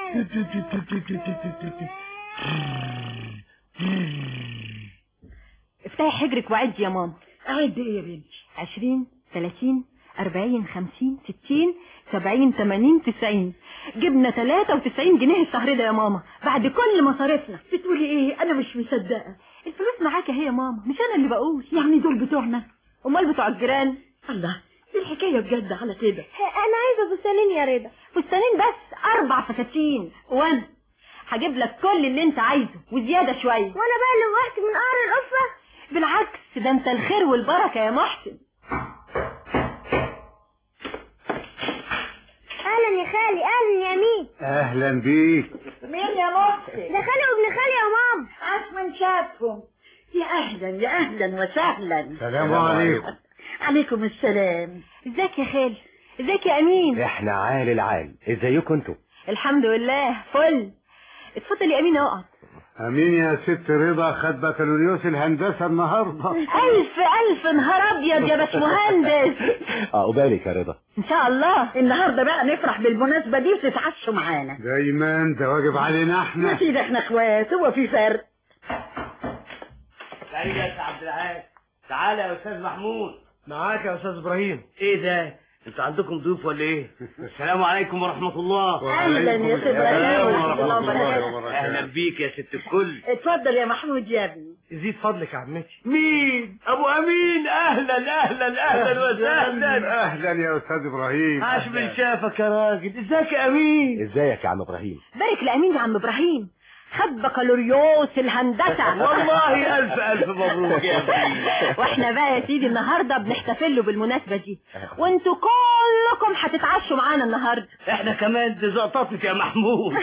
افتحي حجرك وعد يا ماما قاعد ايه يا بنتي عشرين ثلاثين أربعين خمسين ستين سبعين تمانين تسعين جبنا تلاتة وتسعين جنيه الشهر ده يا ماما بعد كل مصاريفنا بتقولي ايه انا مش مصدقة الفلوس معاك اهي يا ماما مش انا اللي بقول يعني دول بتوعنا امال بتوع الجيران الله الحكايه بجد على كده انا عايزه فستانين يا رضا فستانين بس اربع فساتين وانا هجيب لك كل اللي انت عايزه وزياده شويه وانا بقى اللي وقعت من قعر القفه بالعكس ده انت الخير والبركه يا محسن اهلا يا خالي اهلا يا مين اهلا بيك مين يا محسن ده خالي وابن خالي يا ماما عاش من شافهم يا اهلا يا اهلا وسهلا السلام عليكم عليكم السلام ازيك يا خالي ازيك يا امين احنا عال العال ازيكم انتوا الحمد لله فل اتفضل يا امين اقعد امين يا ست رضا خد بكالوريوس الهندسه النهارده الف الف نهار ابيض يا باشمهندس عقبالك يا رضا ان شاء الله النهارده بقى نفرح بالمناسبه دي وتتعشوا معانا دايما ده واجب علينا يا احنا سيدي احنا اخوات هو في فرق تعالى يا أستاذ عبد العال تعالى يا استاذ محمود معاك يا استاذ ابراهيم ايه ده انتوا عندكم ضيوف ولا ايه السلام عليكم ورحمه الله اهلا يا سيد ابراهيم ورحمه الله الله وبركاته اهلا بيك يا ست الكل اتفضل يا محمود يا ابني يزيد فضلك يا عمتي مين ابو امين اهلا اهلا اهلا وسهلا اهلا يا استاذ ابراهيم عاش من شافك يا راجل ازيك يا امين ازيك يا عم ابراهيم بارك لامين يا عم ابراهيم خد بكالوريوس الهندسه والله الف الف مبروك يا ابني واحنا بقى يا سيدي النهارده بنحتفل له بالمناسبه دي وانتوا كلكم هتتعشوا معانا النهارده احنا كمان دي زقطتك يا محمود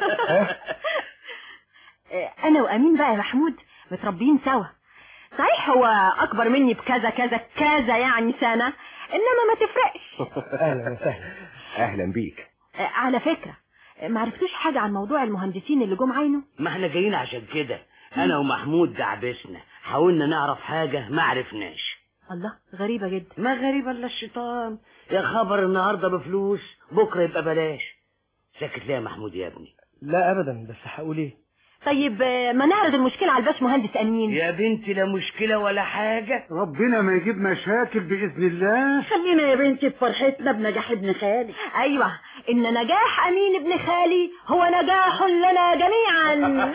اه، انا وامين بقى يا محمود متربيين سوا صحيح هو اكبر مني بكذا كذا كذا يعني سنه انما ما تفرقش اهلا وسهلا اهلا بيك اه، على فكره اه، ما عرفتوش حاجه عن موضوع المهندسين اللي جم عينه ما احنا جايين عشان كده انا ومحمود دعبسنا حاولنا نعرف حاجه ما عرفناش الله غريبه جدا ما غريبة الا الشيطان يا خبر النهارده بفلوس بكره يبقى بلاش ساكت ليه يا محمود يا ابني لا ابدا بس هقول ايه طيب اه، ما نعرض المشكله على الباش مهندس امين يا بنتي لا مشكله ولا حاجه ربنا ما يجيب مشاكل باذن الله خلينا يا بنتي بفرحتنا بنجاح ابن خالي ايوه ان نجاح امين ابن خالي هو نجاح لنا جميعا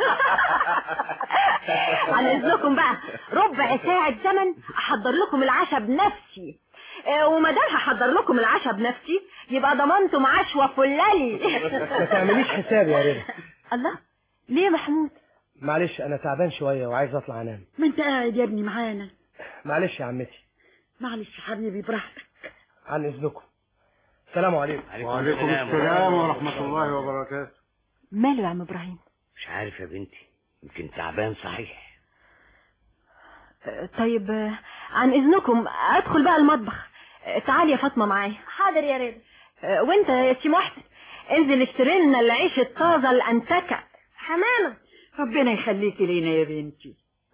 عن اذنكم بقى ربع ساعة زمن احضر لكم العشاء بنفسي آه، وما دام هحضر لكم العشاء بنفسي يبقى ضمنتم عشوة فلالي ما تعمليش حساب يا رضا الله ليه يا محمود معلش انا تعبان شويه وعايز اطلع انام ما انت قاعد يا ابني معانا معلش يا عمتي معلش حبيبي براحتك عن اذنكم السلام عليكم وعليكم السلام ورحمه الله وبركاته ماله يا عم ابراهيم مش عارف يا بنتي يمكن تعبان صحيح آه، طيب آه، عن اذنكم ادخل بقى المطبخ آه، تعالي يا فاطمه معايا حاضر يا رضا آه، وانت يا سي محسن انزل اشتري لنا العيش الطازه الانتكه حمامه ربنا يخليكي لينا يا بنتي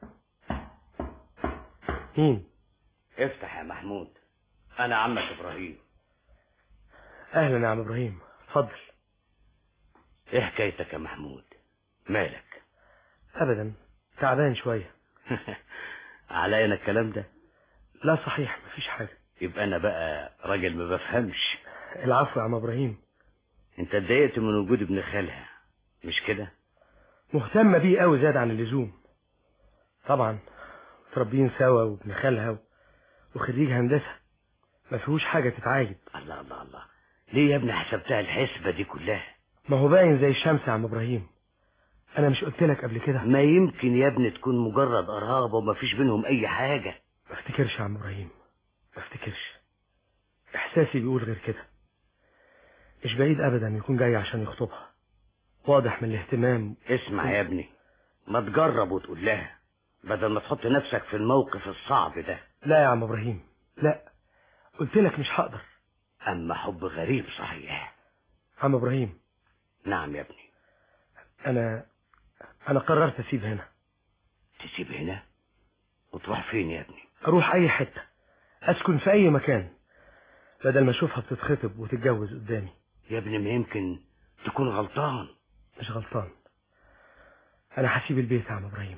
مين افتح يا محمود انا عمك ابراهيم اهلا يا عم ابراهيم اتفضل ايه حكايتك يا محمود مالك ابدا تعبان شويه عليا انا الكلام ده لا صحيح مفيش حاجه يبقى انا بقى راجل ما بفهمش العفو يا عم ابراهيم انت اتضايقت من وجود ابن خالها مش كده مهتمه بيه قوي زاد عن اللزوم طبعا متربيين سوا وابن خالها و- وخريج هندسه ما فيهوش حاجه تتعايد الله الله الله ليه يا ابني حسبتها الحسبة دي كلها ما هو باين زي الشمس يا عم ابراهيم انا مش قلت لك قبل كده ما يمكن يا ابني تكون مجرد قرابة وما فيش بينهم اي حاجة ما افتكرش يا عم ابراهيم ما افتكرش احساسي بيقول غير كده مش بعيد ابدا يكون جاي عشان يخطبها واضح من الاهتمام اسمع يا ابني ما تجرب وتقول لها بدل ما تحط نفسك في الموقف الصعب ده لا يا عم ابراهيم لا قلت لك مش هقدر اما حب غريب صحيح عم ابراهيم نعم يا ابني انا انا قررت اسيب هنا تسيب هنا وتروح فين يا ابني اروح اي حته اسكن في اي مكان بدل ما اشوفها بتتخطب وتتجوز قدامي يا ابني ما يمكن تكون غلطان مش غلطان انا هسيب البيت يا عم ابراهيم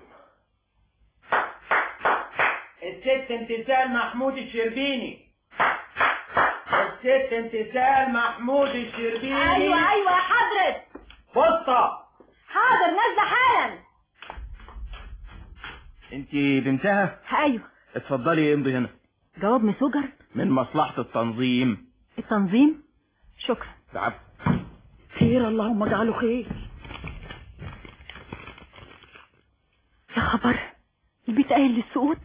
الست امتثال محمود الشربيني الست امتثال محمود الشربيني ايوه ايوه يا حضرة بسطة حاضر نازله حالا انت بنتها ايوه اتفضلي امضي هنا جواب مسوجر من مصلحة التنظيم التنظيم شكرا العفو خير اللهم اجعله خير يا خبر البيت قايل للسقوط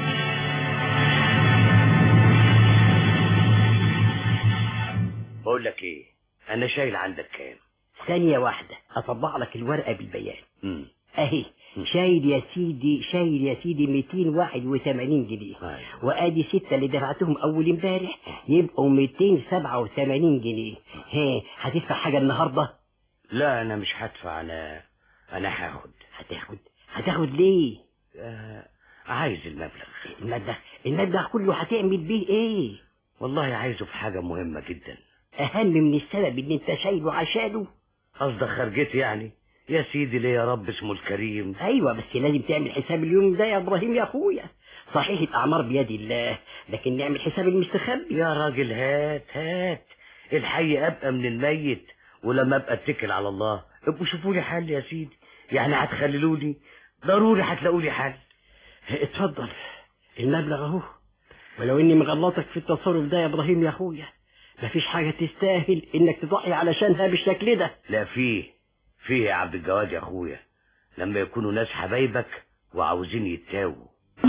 بقول لك ايه انا شايل عندك كام ثانية واحدة أطبع لك الورقة بالبيان مم. أهي شايل يا سيدي شايل يا سيدي 281 جنيه وادي ستة اللي دفعتهم اول امبارح يبقوا 287 جنيه ها هتدفع حاجة النهاردة لا انا مش هدفع انا انا هاخد هتاخد هتاخد ليه آه عايز المبلغ المبلغ المبلغ كله هتعمل بيه ايه والله عايزه في حاجة مهمة جدا اهم من السبب اللي انت شايله عشانه قصدك خرجتي يعني يا سيدي ليه يا رب اسمه الكريم ايوه بس لازم تعمل حساب اليوم ده يا ابراهيم يا اخويا صحيح الاعمار بيد الله لكن نعمل حساب المستخبي يا راجل هات هات الحي ابقى من الميت ولما ابقى اتكل على الله ابقوا شوفوا لي حل يا سيدي يعني هتخللوني ضروري هتلاقوا لي حل اتفضل المبلغ اهو ولو اني مغلطك في التصرف ده يا ابراهيم يا اخويا مفيش حاجة تستاهل انك تضحي علشانها بالشكل ده لا فيه فيه يا عبد الجواد يا اخويا لما يكونوا ناس حبايبك وعاوزين يتاووا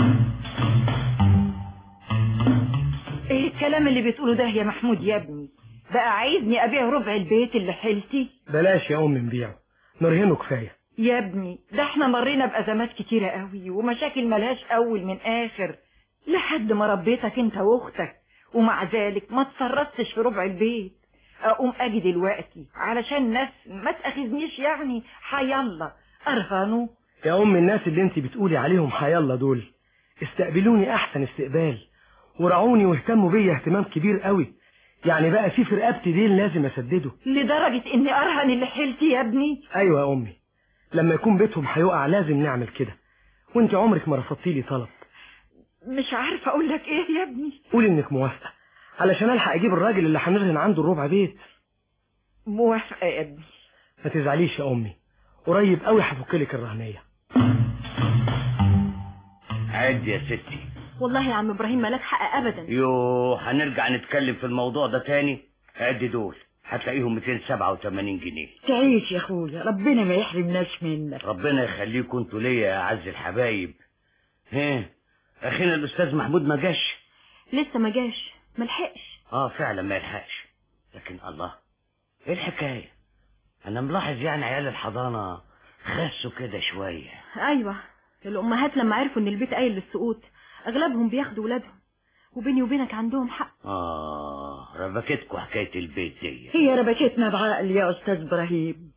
ايه الكلام اللي بتقوله ده يا محمود يا ابني بقى عايزني ابيع ربع البيت اللي حيلتي بلاش يا ام نبيعه نرهنه كفايه يا ابني ده احنا مرينا بأزمات كتيرة قوي ومشاكل ملهاش أول من آخر لحد ما ربيتك انت واختك ومع ذلك ما تصرفتش في ربع البيت اقوم اجي دلوقتي علشان الناس ما تاخذنيش يعني حيالله ارهنوا يا ام الناس اللي انت بتقولي عليهم حيالله دول استقبلوني احسن استقبال ورعوني واهتموا بيا اهتمام كبير قوي يعني بقى في في رقبتي دين لازم اسدده لدرجة اني ارهن اللي حيلتي يا ابني ايوه يا امي لما يكون بيتهم هيقع لازم نعمل كده وانت عمرك ما رفضتي لي طلب مش عارفة اقول لك ايه يا ابني قولي انك موافقه علشان الحق اجيب الراجل اللي هنرهن عنده الربع بيت موافقة يا ابني ما تزعليش يا امي قريب قوي هفكلك الرهنيه عد يا ستي والله يا عم ابراهيم مالك حق ابدا يو هنرجع نتكلم في الموضوع ده تاني عد دول هتلاقيهم 287 جنيه تعيش يا اخويا ربنا ما يحرمناش منك ربنا يخليكم انتوا ليا يا اعز الحبايب ها اخينا الاستاذ محمود ما جاش لسه ما جاش ملحقش اه فعلا ما يلحقش لكن الله ايه الحكايه انا ملاحظ يعني عيال الحضانه خسوا كده شويه ايوه الامهات لما عرفوا ان البيت قايل للسقوط اغلبهم بياخدوا ولادهم وبيني وبينك عندهم حق اه ربكتكوا حكايه البيت دي هي ربكتنا بعقل يا استاذ ابراهيم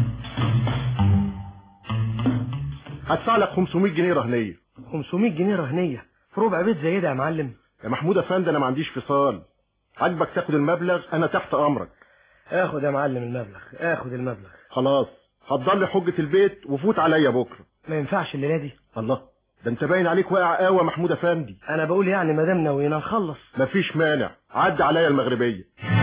هدفع لك 500 جنيه رهنيه 500 جنيه رهنيه في ربع بيت زي ده يا معلم يا محمود افندي انا ما عنديش فصال عاجبك تاخد المبلغ انا تحت امرك اخد يا معلم المبلغ اخد المبلغ خلاص حضر لي حجه البيت وفوت عليا بكره ما ينفعش الليله دي الله ده انت باين عليك واقع قوي يا محمود افندي انا بقول يعني ما دام ناويين نخلص مفيش مانع عدي عليا المغربيه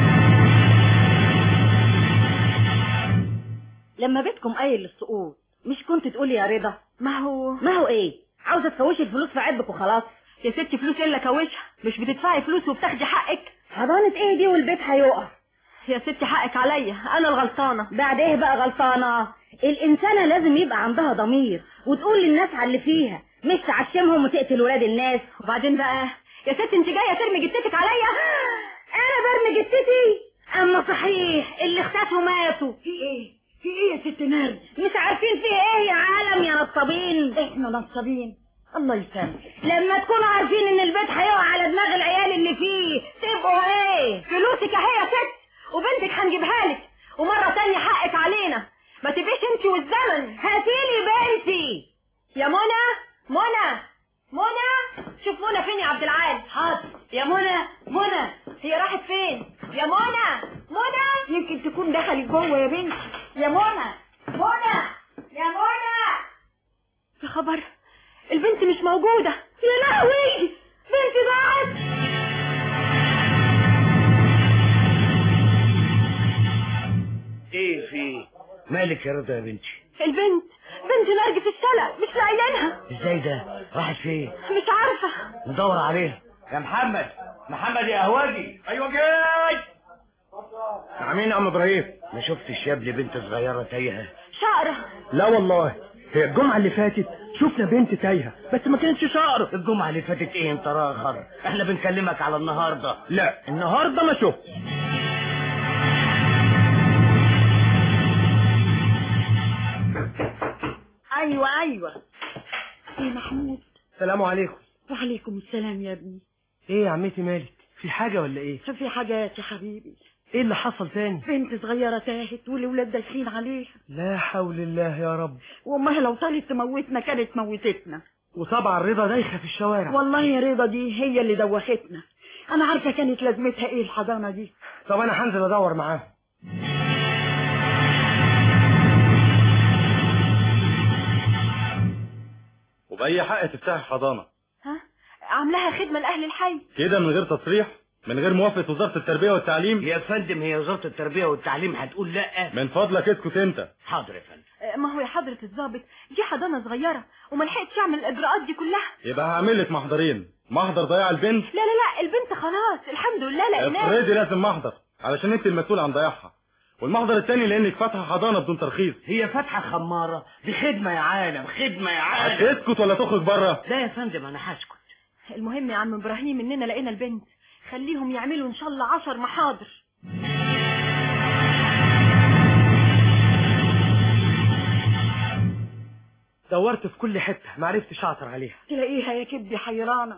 لما بيتكم قايل للسقوط مش كنت تقولي يا رضا ما هو ما هو ايه عاوزه تكوشي الفلوس في عبك وخلاص يا ستي فلوس الا كوشها مش بتدفعي فلوس وبتاخدي حقك حضانه ايه دي والبيت هيقع يا ستي حقك عليا انا الغلطانه بعد ايه بقى غلطانه الانسانه لازم يبقى عندها ضمير وتقول للناس على اللي فيها مش تعشمهم وتقتل ولاد الناس وبعدين بقى يا ستي انت جايه ترمي جتتك عليا انا برمي جتتي اما صحيح اللي اختفوا ماتوا في ايه في ايه يا ست نرد مش عارفين في ايه يا عالم يا نصابين احنا نصابين الله يسامح لما تكونوا عارفين ان البيت هيقع على دماغ العيال اللي فيه تبقوا ايه فلوسك اهي يا ست وبنتك هنجيبها لك ومره تانية حقك علينا ما تبقيش انت والزمن هاتيلي بنتي يا منى منى منى شوف منى فين يا عبد العال حاضر يا منى منى هي راحت فين يا منى منى يمكن تكون دخلت جوه يا بنتي يا منى منى يا منى يا خبر البنت مش موجودة يا لهوي بنتي ضاعت ايه في مالك يا رضا يا بنتي البنت بنت نرجس الشلع مش لاقيينها ازاي ده راحت فين مش عارفة ندور عليها يا محمد محمد يا اهواجي ايوه جاي عاملين يا عم ابراهيم ما شفتش يا ابني بنت صغيره تايهه شقرة لا والله هي الجمعة اللي فاتت شفنا بنت تايهة بس ما كانتش شقرة الجمعه اللي فاتت ايه انت راخر احنا بنكلمك على النهارده لا النهارده ما شفتش ايوه ايوه ايه محمود السلام عليكم وعليكم السلام يا ابني ايه يا عمتي مالك في حاجة ولا ايه في حاجات يا حبيبي ايه اللي حصل تاني بنت صغيرة تاهت والولاد داخلين عليها لا حول الله يا رب وامها لو طالت تموتنا كانت موتتنا وطبعا رضا دايخة في الشوارع والله يا رضا دي هي اللي دوختنا انا عارفة كانت لازمتها ايه الحضانة دي طب انا هنزل ادور معاهم وبأي حق تفتح حضانة ها عاملاها خدمة لأهل الحي كده من غير تصريح من غير موافقة وزارة التربية والتعليم يا فندم هي وزاره التربيه والتعليم هتقول لا من فضلك اسكت انت حاضر يا فندم آه، ما هو يا حضرة الضابط دي حضانة صغيرة وما لحقتش اعمل الاجراءات دي كلها يبقى هعمل لك محضرين محضر ضياع البنت لا لا لا البنت خلاص الحمد لله لقيناها افرضي لازم محضر علشان انت المسؤول عن ضياعها والمحضر التاني لانك فاتحه حضانه بدون ترخيص هي فاتحه خماره دي خدمه يا عالم خدمه يا عالم هتسكت ولا تخرج بره لا يا فندم انا هسكت المهم يا عم ابراهيم اننا لقينا البنت خليهم يعملوا ان شاء الله عشر محاضر دورت في كل حتة ما عرفتش اعثر عليها تلاقيها يا كبدي حيرانة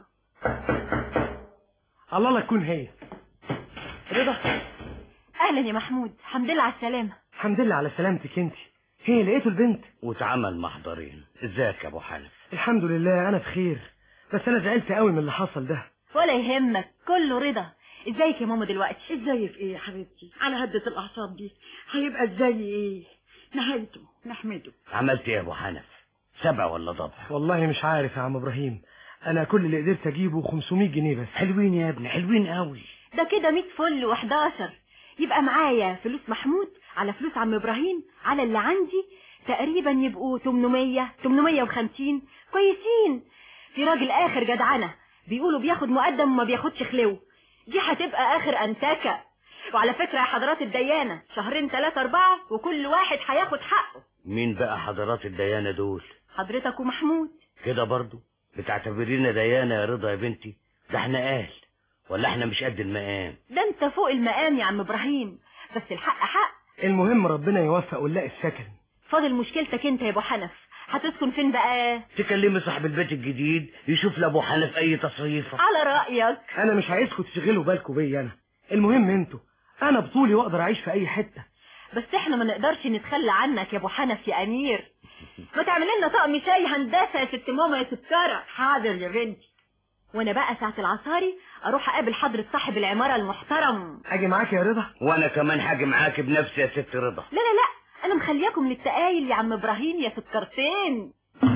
الله لا تكون هي رضا اهلا يا محمود الحمد لله على السلامة الحمد لله على سلامتك انت هي لقيتوا البنت واتعمل محضرين ازيك يا ابو حنف الحمد لله انا بخير بس انا زعلت قوي من اللي حصل ده ولا يهمك كله رضا ازيك يا ماما دلوقتي ازيك ايه يا حبيبتي على هدة الاعصاب دي هيبقى ازاي ايه نهايته نحمده عملت ايه يا ابو حنف سبع ولا ضبع والله مش عارف يا عم ابراهيم انا كل اللي قدرت اجيبه 500 جنيه بس حلوين يا ابني حلوين قوي ده كده 100 فل و11 يبقى معايا فلوس محمود على فلوس عم ابراهيم على اللي عندي تقريبا يبقوا 800 850 كويسين في راجل اخر جدعنه بيقولوا بياخد مقدم وما بياخدش خلو دي هتبقى اخر انتكه وعلى فكره يا حضرات الديانه شهرين ثلاثة أربعة وكل واحد هياخد حقه مين بقى حضرات الديانه دول حضرتك ومحمود كده برضو بتعتبرينا ديانه يا رضا يا بنتي ده احنا اهل ولا احنا مش قد المقام ده انت فوق المقام يا عم ابراهيم بس الحق حق المهم ربنا يوفق ونلاقي السكن فاضل مشكلتك انت يا ابو حنف هتسكن فين بقى تكلمي صاحب البيت الجديد يشوف لابو حنف اي تصريفه على رايك انا مش عايزكم تشغلوا بالكم بيا انا المهم انتوا انا بطولي واقدر اعيش في اي حته بس احنا ما نقدرش نتخلى عنك يا ابو حنف يا امير ما تعمل لنا طقم شاي هندسه يا ست ماما يا سكره حاضر يا بنتي وانا بقى ساعه العصاري اروح اقابل حضره صاحب العماره المحترم اجي معاك يا رضا وانا كمان حاجه معاك بنفسي يا ست رضا لا لا لا انا مخلياكم للتقايل يا عم ابراهيم يا سكرتين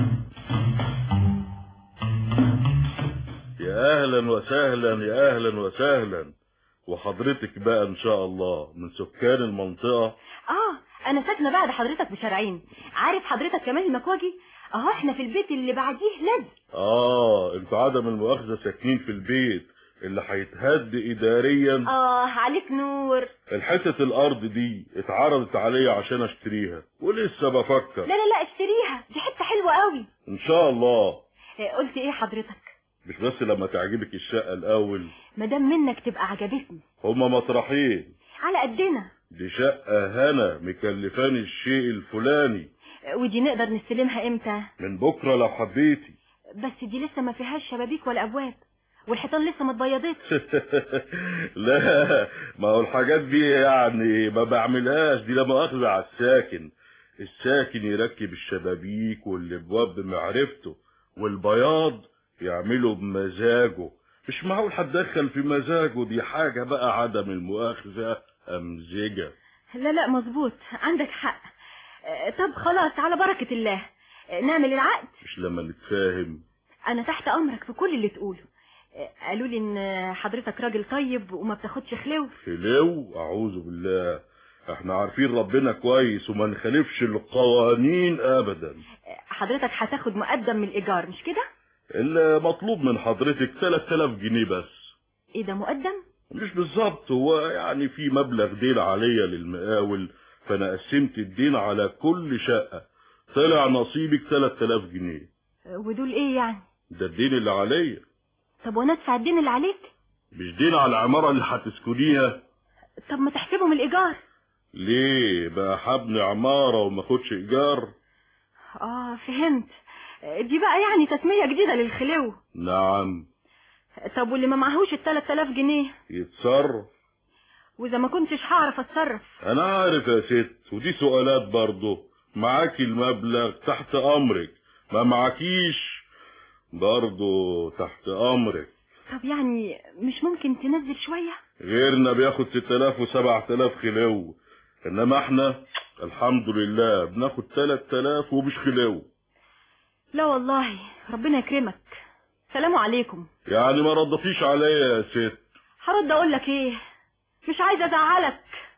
يا اهلا وسهلا يا اهلا وسهلا وحضرتك بقى ان شاء الله من سكان المنطقة اه انا ساكنه بعد حضرتك بشارعين عارف حضرتك كمان المكواجي اهو احنا في البيت اللي بعديه لازم اه انتوا عدم المؤاخذة ساكنين في البيت اللي هيتهد اداريا اه عليك نور الحتة الارض دي اتعرضت عليا عشان اشتريها ولسه بفكر لا لا لا اشتريها دي حته حلوه قوي ان شاء الله آه، قلت ايه حضرتك مش بس لما تعجبك الشقة الاول مادام منك تبقى عجبتني هما مطرحين على قدنا دي شقة هنا مكلفاني الشيء الفلاني آه، ودي نقدر نستلمها امتى من بكرة لو حبيتي بس دي لسه ما فيهاش شبابيك ولا ابواب والحيطان لسه ما اتبيضتش لا ما هو الحاجات دي يعني ما بعملهاش دي لا مؤاخذة على الساكن الساكن يركب الشبابيك والابواب بمعرفته والبياض يعمله بمزاجه مش معقول هتدخل في مزاجه دي حاجة بقى عدم المؤاخذة أمزجة لا لا مظبوط عندك حق آه، طب خلاص على بركة الله آه، نعمل العقد مش لما نتفاهم انا تحت امرك في كل اللي تقوله آه، قالوا لي ان حضرتك راجل طيب وما بتاخدش خلو خلو أعوذ بالله احنا عارفين ربنا كويس وما نخالفش القوانين أبدا آه، حضرتك هتاخد مقدم من الايجار مش كده المطلوب من حضرتك 3000 جنيه بس ايه ده مقدم مش بالظبط هو يعني في مبلغ دين عليا للمقاول فانا قسمت الدين على كل شقة طلع نصيبك 3000 جنيه ودول ايه يعني ده الدين اللي عليا طب وانا ادفع الدين اللي عليك مش دين على العمارة اللي هتسكنيها طب ما تحسبهم الايجار ليه بقى حبني عمارة وما اخدش ايجار اه فهمت دي بقى يعني تسمية جديدة للخلو نعم طب واللي ما معهوش ال 3000 جنيه يتصرف واذا ما كنتش هعرف اتصرف انا عارف يا ست ودي سؤالات برضه معاكي المبلغ تحت امرك ما معاكيش برضه تحت امرك طب يعني مش ممكن تنزل شوية غيرنا بياخد 6000 و7000 خلو انما احنا الحمد لله بناخد 3000 ومش خلو لا والله ربنا يكرمك سلام عليكم يعني ما ردفيش عليا يا ست هرد اقول لك ايه مش عايزه ازعلك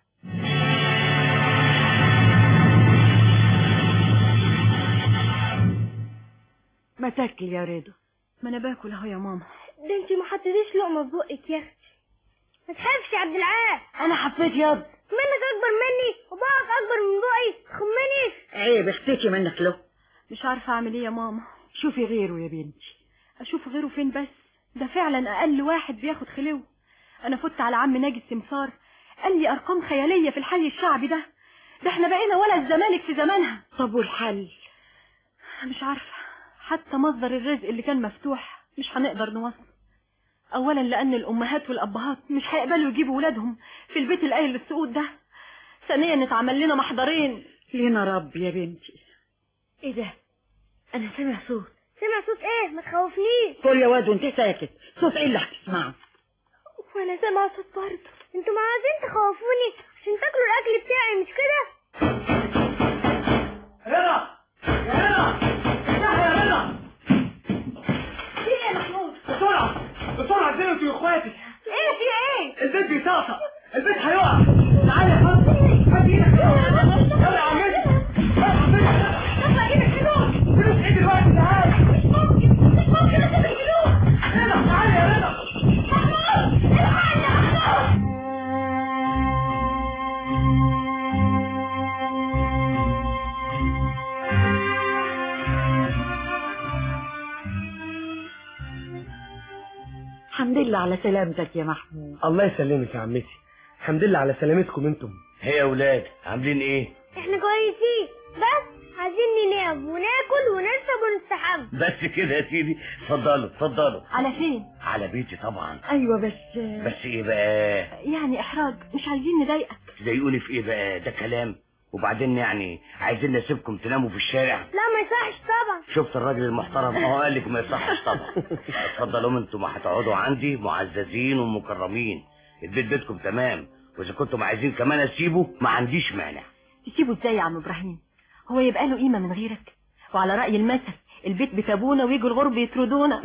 ما تاكل يا رضا ما انا باكل اهو يا ماما ده انت ما حطيتيش لقمه في بقك يا اختي ما تخافش يا عبد العال انا حبيت ياض منك اكبر مني وبقك اكبر من بقي تخمنيش عيب اختكي منك له مش عارفه اعمل ايه يا ماما شوفي غيره يا بنتي اشوف غيره فين بس ده فعلا اقل واحد بياخد خلو انا فت على عم ناجي السمسار قال لي ارقام خياليه في الحي الشعبي ده ده احنا بقينا ولا الزمالك في زمانها طب والحل مش عارفه حتى مصدر الرزق اللي كان مفتوح مش هنقدر نوصل اولا لان الامهات والابهات مش هيقبلوا يجيبوا ولادهم في البيت القايل للسقوط ده ثانيا اتعمل لنا محضرين لينا رب يا بنتي ايه ده انا سامع صوت سامع صوت ايه ما تخوفنيش قول يا واد وانت ساكت صوت ايه اللي هتسمعه وانا سامع صوت برضه انتوا ما عايزين تخوفوني عشان تاكلوا الاكل بتاعي مش كده رضا يا رضا افتح يا رضا ايه يا محمود بسرعة بسرعة انزلوا انتوا يا اخواتي ايه في ايه البيت بيطقطق البيت هيقع تعالى يا فندم هات ايدك يلا يا عمتي هات عمتي طب اجيب الفلوس فلوس ايه دلوقتي تعالى مش ممكن مش ممكن اسيب الفلوس رضا تعالى يا رضا محمود الحقني يا محمود الحمد لله على سلامتك يا محمود الله يسلمك يا عمتي الحمد لله على سلامتكم انتم هي يا ولاد عاملين ايه احنا كويسين بس عايزين ننام وناكل ونشرب ونستحمى بس كده يا سيدي اتفضلوا اتفضلوا على فين على بيتي طبعا ايوه بس بس ايه بقى يعني احراج مش عايزين نضايقك تضايقوني في ايه بقى ده كلام وبعدين يعني عايزين نسيبكم تناموا في الشارع لا ما يصحش طبعا شفت الراجل المحترم اه قال لك ما يصحش طبعا اتفضلوا انتوا ما هتقعدوا عندي معززين ومكرمين البيت بيتكم تمام واذا كنتم عايزين كمان اسيبه ما عنديش مانع تسيبه ازاي يا عم ابراهيم هو يبقى له قيمه من غيرك وعلى راي المثل البيت بتابونا ويجوا الغرب يطردونا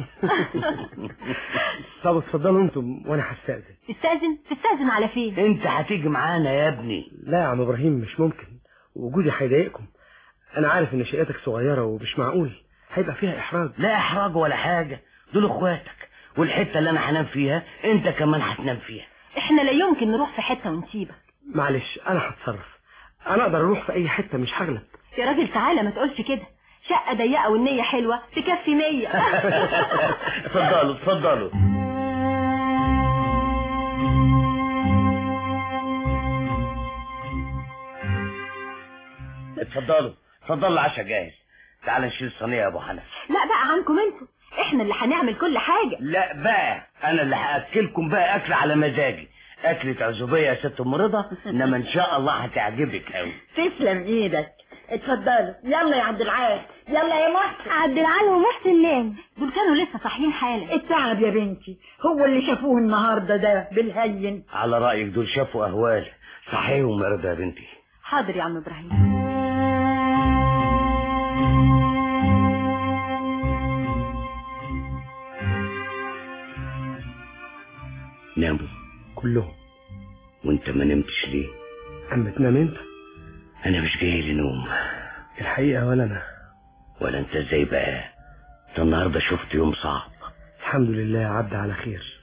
طب اتفضلوا انتم وانا هستأذن تستأذن تستأذن على فين انت هتيجي معانا يا ابني لا يا عم ابراهيم مش ممكن وجودي هيضايقكم انا عارف ان شقتك صغيره ومش معقول هيبقى فيها احراج لا احراج ولا حاجه دول اخواتك والحته اللي انا هنام فيها انت كمان هتنام فيها احنا لا يمكن نروح في حته ونسيبك معلش انا هتصرف انا اقدر اروح في اي حته مش هغلب يا راجل تعالى ما تقولش كده شقه ضيقه والنيه حلوه تكفي مية اتفضلوا اتفضلوا اتفضلوا اتفضلوا العشاء جاهز تعال نشيل الصينيه يا ابو حنف لا بقى عنكم انتوا احنا اللي هنعمل كل حاجه لا بقى انا اللي هاكلكم بقى اكل على مزاجي اكلة عزوبية يا ست ام رضا انما ان شاء الله هتعجبك قوي تسلم ايدك اتفضلوا يلا يا عبد العال يلا يا محسن عبد العال ومحسن نام دول كانوا لسه صاحيين حالا التعب يا بنتي هو اللي شافوه النهارده ده بالهين على رايك دول شافوا اهوال صحيهم يا رضا يا بنتي حاضر يا عم ابراهيم ناموا كلهم وانت ما نمتش ليه اما تنام انت انا مش جاي لي نوم الحقيقه ولا انا ولا انت ازاي بقى انت النهارده شفت يوم صعب الحمد لله عدى على خير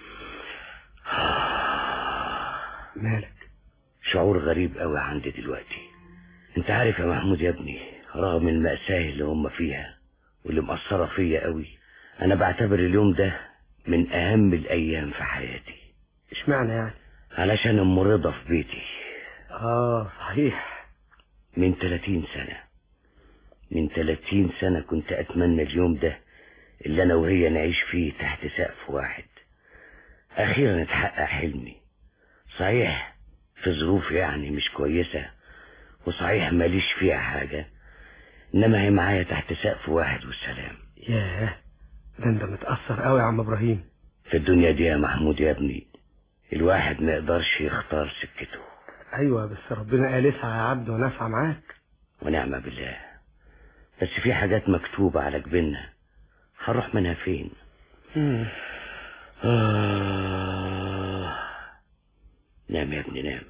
مالك شعور غريب قوي عندي دلوقتي انت عارف يا محمود يا ابني رغم المأساة اللي هم فيها واللي مأثرة فيا قوي انا بعتبر اليوم ده من اهم الايام في حياتي اشمعنى يعني علشان ام رضا في بيتي اه صحيح من 30 سنة من 30 سنة كنت اتمنى اليوم ده اللي انا وهي نعيش فيه تحت سقف واحد اخيرا اتحقق حلمي صحيح في ظروف يعني مش كويسة وصحيح ماليش فيها حاجة انما هي معايا تحت سقف واحد والسلام ياه ده انت متأثر قوي يا عم ابراهيم في الدنيا دي يا محمود يا ابني الواحد ما يقدرش يختار سكته ايوه بس ربنا قال اسعى يا عبد ونفع معاك ونعم بالله بس في حاجات مكتوبة على جبيننا هنروح منها فين مم. آه. نام يا ابني نام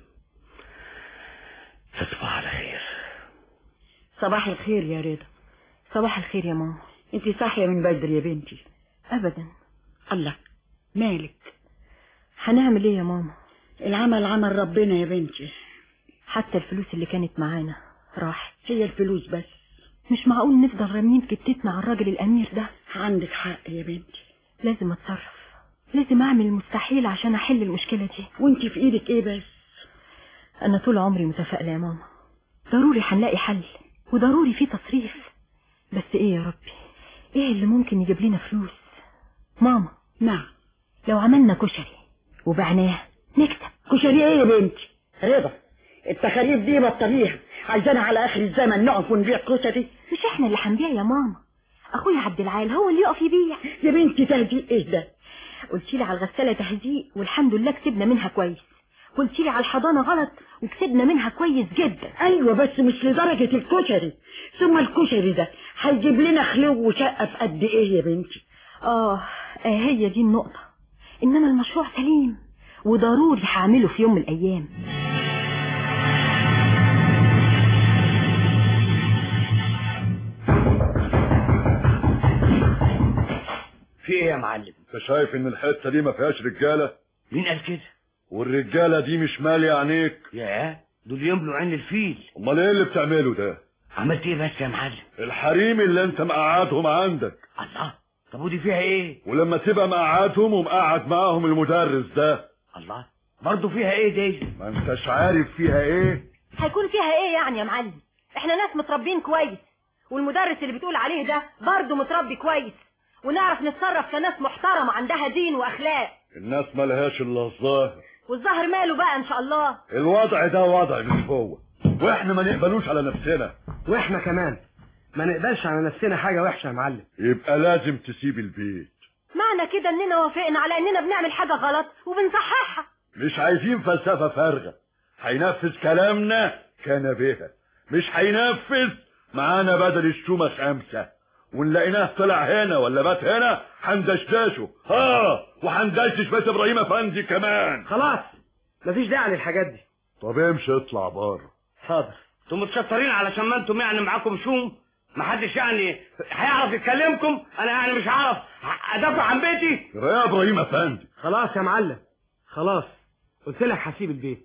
تصبح على خير صباح الخير يا رضا صباح الخير يا ماما انت صاحية من بدري يا بنتي ابدا الله مالك هنعمل ايه يا ماما العمل عمل ربنا يا بنتي حتى الفلوس اللي كانت معانا راحت هي الفلوس بس مش معقول نفضل رامين كتتنا على الراجل الامير ده عندك حق يا بنتي لازم اتصرف لازم اعمل المستحيل عشان احل المشكله دي وانت في ايدك ايه بس انا طول عمري متفائله يا ماما ضروري هنلاقي حل وضروري في تصريف بس ايه يا ربي ايه اللي ممكن يجيب لنا فلوس ماما نعم لو عملنا كشري وبعناه نكسب كشري ايه يا بنتي رضا التخاريف دي بطاريها عايزانا على اخر الزمن نقف ونبيع كشري مش احنا اللي هنبيع يا ماما اخويا عبد العال هو اللي يقف يبيع يا بنتي تهدي ايه ده قلت لي على الغساله تهزيق والحمد لله كسبنا منها كويس قلت لي على الحضانه غلط وكسبنا منها كويس جدا ايوه بس مش لدرجه الكشري ثم الكشري ده هيجيب لنا خلو وشقه في قد ايه يا بنتي اه آه، هي دي النقطه انما المشروع سليم وضروري هعمله في يوم من الايام في ايه يا معلم انت شايف ان الحته دي ما فيهاش رجاله مين قال كده والرجاله دي مش ماليه عينيك ياه دول يملوا عين الفيل امال ايه اللي بتعمله ده عملت ايه بس يا معلم الحريم اللي انت مقعدهم عندك الله طب ودي فيها ايه ولما تبقى مقعدهم ومقعد معاهم المدرس ده الله برضه فيها ايه دي ما انتش عارف فيها ايه هيكون فيها ايه يعني يا معلم احنا ناس متربين كويس والمدرس اللي بتقول عليه ده برضه متربي كويس ونعرف نتصرف كناس محترمة عندها دين واخلاق الناس ملهاش الا الظاهر والظهر ماله بقى ان شاء الله الوضع ده وضع مش هو واحنا ما نقبلوش على نفسنا واحنا كمان ما نقبلش على نفسنا حاجه وحشه يا معلم يبقى لازم تسيب البيت معنى كده اننا وافقنا على اننا بنعمل حاجة غلط وبنصححها مش عايزين فلسفة فارغة هينفذ كلامنا كان بها مش هينفذ معانا بدل الشومة خمسة ونلاقيناه طلع هنا ولا بات هنا هندشدشه ها وهندشدش بيت ابراهيم افندي كمان خلاص مفيش داعي للحاجات دي طب امشي اطلع بره حاضر انتوا متشطرين علشان ما انتم يعني معاكم شوم محدش يعني هيعرف يكلمكم انا يعني مش هعرف ادافع عن بيتي يا ابراهيم افندي خلاص يا معلم خلاص قلت لك هسيب البيت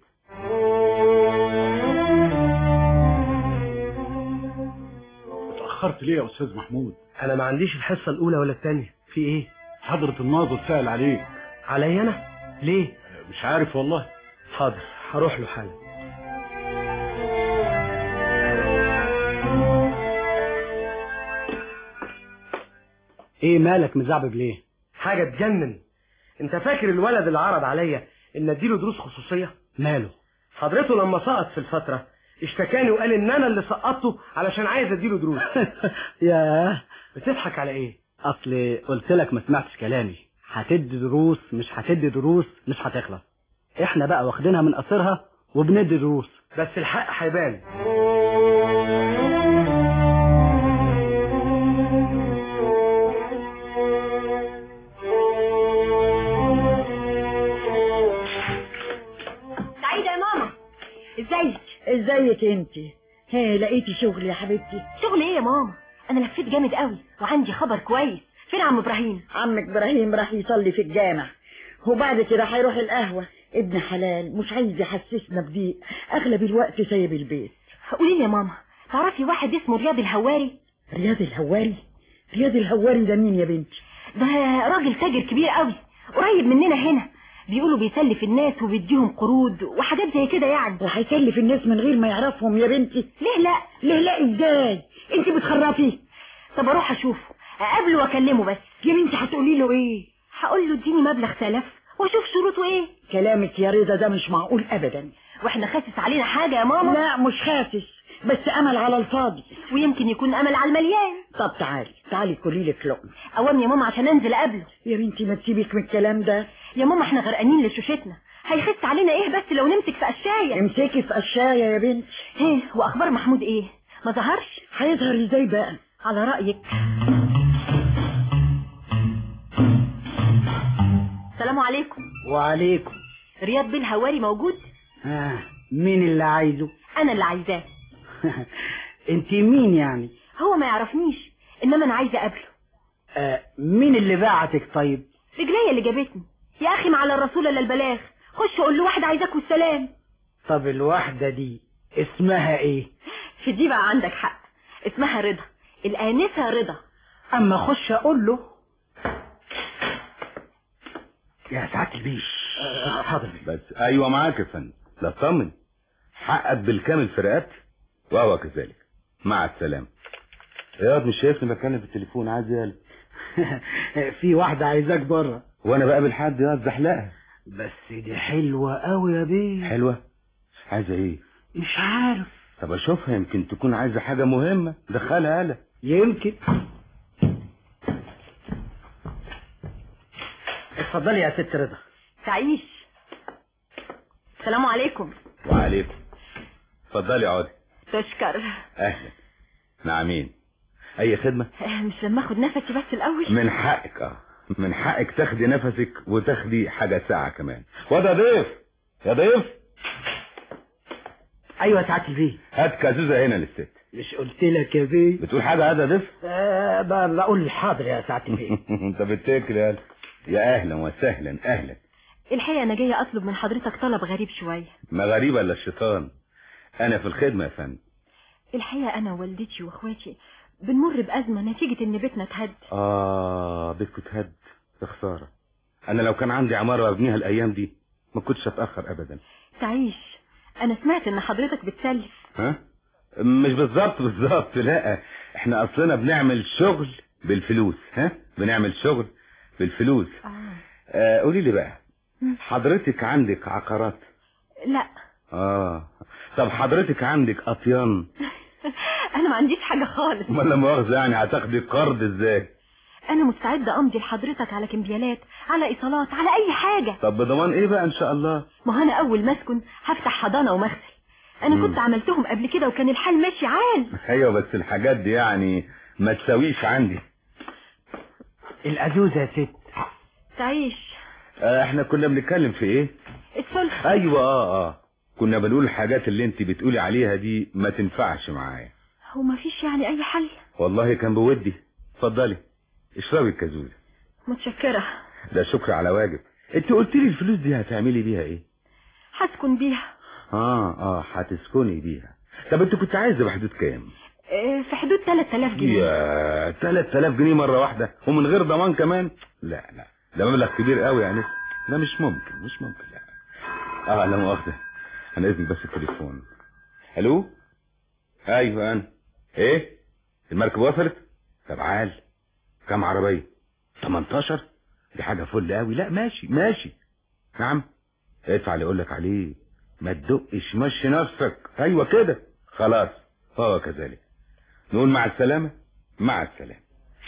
اتأخرت ليه يا أستاذ محمود؟ انا ما عنديش الحصه الاولى ولا الثانيه في ايه حضرة الناظر سأل عليك عليا انا ليه مش عارف والله حاضر هروح له حالا ايه مالك مزعبب ليه حاجه تجنن انت فاكر الولد اللي عرض عليا ان اديله دروس خصوصيه ماله حضرته لما سقط في الفتره اشتكاني وقال ان انا اللي سقطته علشان عايز اديله دروس ياه بتضحك على ايه اصل قلت لك ما سمعتش كلامي هتدي دروس مش هتدي دروس مش هتخلص احنا بقى واخدينها من قصرها وبندي دروس بس الحق هيبان سعيدة يا ماما ازيك ازيك انت ها لقيتي شغل يا حبيبتي شغل ايه يا ماما انا لفيت جامد قوي وعندي خبر كويس فين عم ابراهيم عمك ابراهيم راح يصلي في الجامع وبعد كده هيروح القهوة ابن حلال مش عايز يحسسنا بضيق اغلب الوقت سايب البيت قولي لي يا ماما تعرفي واحد اسمه رياض الهواري رياض الهواري رياض الهواري ده مين يا بنتي ده راجل تاجر كبير قوي قريب مننا هنا بيقولوا بيسلف الناس وبيديهم قروض وحاجات زي كده يعني وهيسلف الناس من غير ما يعرفهم يا بنتي ليه لا ليه لا ازاي انت بتخرفي طب اروح اشوفه اقابله واكلمه بس يا بنتي هتقولي له ايه هقول له اديني مبلغ سلف واشوف شروطه ايه كلامك يا رضا ده مش معقول ابدا واحنا خاسس علينا حاجه يا ماما لا مش خاسس بس امل على الفاضي ويمكن يكون امل على المليان طب تعالي تعالي كلي لك لقمه اوام يا ماما عشان انزل اقابله يا بنتي ما تسيبك من الكلام ده يا ماما احنا غرقانين لشوشتنا هيخس علينا ايه بس لو نمسك في قشايه امسكي في قشايه يا بنتي ايه واخبار محمود ايه ما ظهرش هيظهر ازاي بقى على رايك السلام عليكم وعليكم رياض بيه الهواري موجود آه مين اللي عايزه انا اللي عايزاه انت مين يعني هو ما يعرفنيش انما انا عايزه اقابله آه مين اللي بعتك طيب رجليا اللي جابتني يا اخي ما على الرسول الا البلاغ خش قول له واحد عايزاك والسلام طب الواحدة دي اسمها ايه في دي بقى عندك حق اسمها رضا الآنسة رضا اما اخش اقول له يا سعادة البيش حاضر بس ايوه معاك يا فندم لا اطمن حقك بالكامل في رقبتي وهو كذلك مع السلامه رياض مش شايفني بتكلم في التليفون عايز يالا في واحدة عايزاك بره وانا بقابل حد يا زحلقها بس دي حلوة قوي يا بيه حلوه عايزه ايه مش عارف طب اشوفها يمكن تكون عايزه حاجه مهمه دخلها يالا يمكن اتفضلي يا ست رضا تعيش السلام عليكم وعليكم اتفضلي اقعدي تشكر اهلا نعمين اي خدمه آه، مش لما اخد نفسي بس الاول من حقك اه من حقك تاخدي نفسك وتاخدي حاجه ساعه كمان وده ضيف يا ضيف ايوه يا سعادة البيه هات كازوزه هنا للست مش قلت لك يا بيه بتقول حاجه هذا ضيف آه ب- بقول حاضر يا سعادة البيه انت بتاكل يا يا اهلا وسهلا اهلا الحقيقة انا جاية اطلب من حضرتك طلب غريب شوية ما غريبه الا الشيطان انا في الخدمه يا فندم الحقيقة انا ووالدتي واخواتي بنمر بأزمة نتيجة ان بيتنا اتهد اه بيتكم تهد يا خساره انا لو كان عندي عماره وابنيها الايام دي ما كنتش اتاخر ابدا تعيش انا سمعت ان حضرتك بتسلف ها مش بالظبط بالظبط لا احنا اصلنا بنعمل شغل بالفلوس ها بنعمل شغل بالفلوس آه قولي لي بقى حضرتك عندك عقارات لا اه طب حضرتك عندك اطيان انا ما عنديش حاجة خالص امال لا مؤاخذه يعني هتاخدي قرض ازاي انا مستعدة امضي لحضرتك على كمبيالات على ايصالات على اي حاجة طب بضمان ايه بقى ان شاء الله ما هو انا اول ما اسكن هفتح حضانة ومغسل انا مم. كنت عملتهم قبل كده وكان الحال ماشي عال ايوه بس الحاجات دي يعني ما تساويش عندي الأزوزة يا ست تعيش آه احنا كنا بنتكلم في ايه السلف ايوه اه اه كنا بنقول الحاجات اللي انت بتقولي عليها دي ما تنفعش معايا هو ما فيش يعني اي حل والله كان بودي اتفضلي اشربي الكازوزه متشكرة ده شكر على واجب انت قلت لي الفلوس دي هتعملي بيها ايه هسكن بيها اه اه هتسكني بيها طب انت كنت عايزه بحدود كام آه، في حدود 3000 جنيه يا 3000 جنيه مره واحده ومن غير ضمان كمان لا لا ده مبلغ كبير قوي يعني لا مش ممكن مش ممكن لا اه لا مؤاخذه انا اذنك بس التليفون الو ايوه انا ايه المركب وصلت طب عال كام عربيه 18 دي حاجه فل قوي لا ماشي ماشي نعم ادفع اللي اقول لك عليه ما تدقش مشي نفسك ايوه كده خلاص هو كذلك نقول مع السلامه مع السلامه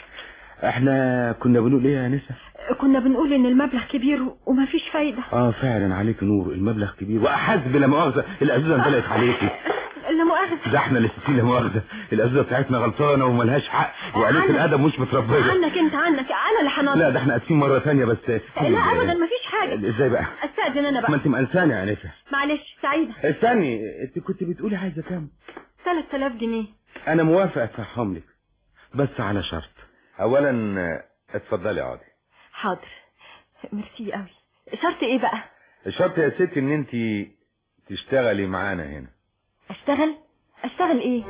احنا كنا بنقول ايه يا نسا كنا بنقول ان المبلغ كبير وما فيش فايدة اه فعلا عليك نور المبلغ كبير واحسب لا مؤاخذه الازازه انطلقت عليكي لا مؤاخذة ده احنا اللي ستين لا مؤاخذه الازازه بتاعتنا غلطانه وملهاش حق وقليله عنك. الادب مش متربيه عنك انت عنك انا اللي هنض لا ده احنا اسفين مره ثانيه بس لا ابدا ما فيش حاجة ازاي بقى استأذن انا ما بقى انت مقلسانه يا انسه معلش سعيدة استني انت كنت بتقولي عايزه كام 3000 جنيه انا موافق ادفعهم لك بس على شرط اولا آه، اتفضلي اقعدي حاضر ميرسي قوي شرط ايه بقى الشرط يا ستي ان انت تشتغلي معانا هنا اشتغل اشتغل ايه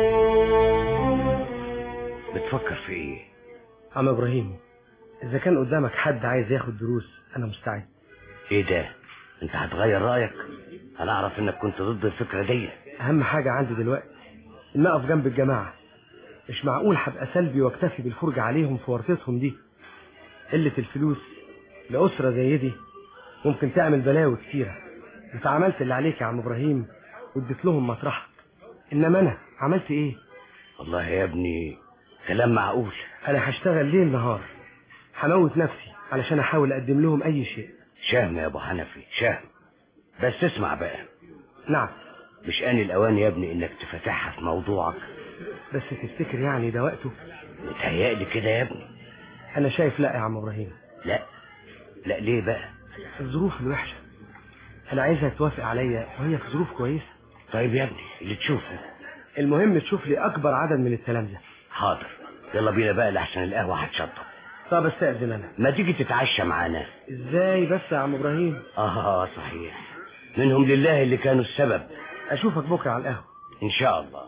بتفكر في ايه عم ابراهيم اذا كان قدامك حد عايز ياخد دروس انا مستعد ايه ده انت هتغير رايك انا اعرف انك كنت ضد الفكره دي اهم حاجة عندي دلوقتي ان اقف جنب الجماعة مش معقول هبقى سلبي واكتفي بالفرجة عليهم في ورطتهم دي قلة الفلوس لأسرة زي دي ممكن تعمل بلاوي كتيرة انت عملت اللي عليك يا عم ابراهيم واديت لهم مطرحك انما انا عملت ايه والله يا ابني كلام معقول انا هشتغل ليل نهار هموت نفسي علشان احاول اقدم لهم اي شيء شهم يا ابو حنفي شهم بس اسمع بقى نعم مش آن الأوان يا ابني إنك تفتحها في موضوعك بس تفتكر يعني ده وقته متهيألي كده يا ابني انا شايف لا يا عم ابراهيم لا لا ليه بقى الظروف الوحشة انا عايزها توافق عليا وهي في ظروف كويسة طيب يا ابني اللي تشوفه المهم تشوف لي اكبر عدد من التلامذة حاضر يلا بينا بقى لحسن القهوة هتشطب طب استأذن انا ما تيجي تتعشى معانا ازاي بس يا عم ابراهيم اه صحيح منهم لله اللي كانوا السبب اشوفك بكرة على القهوة ان شاء الله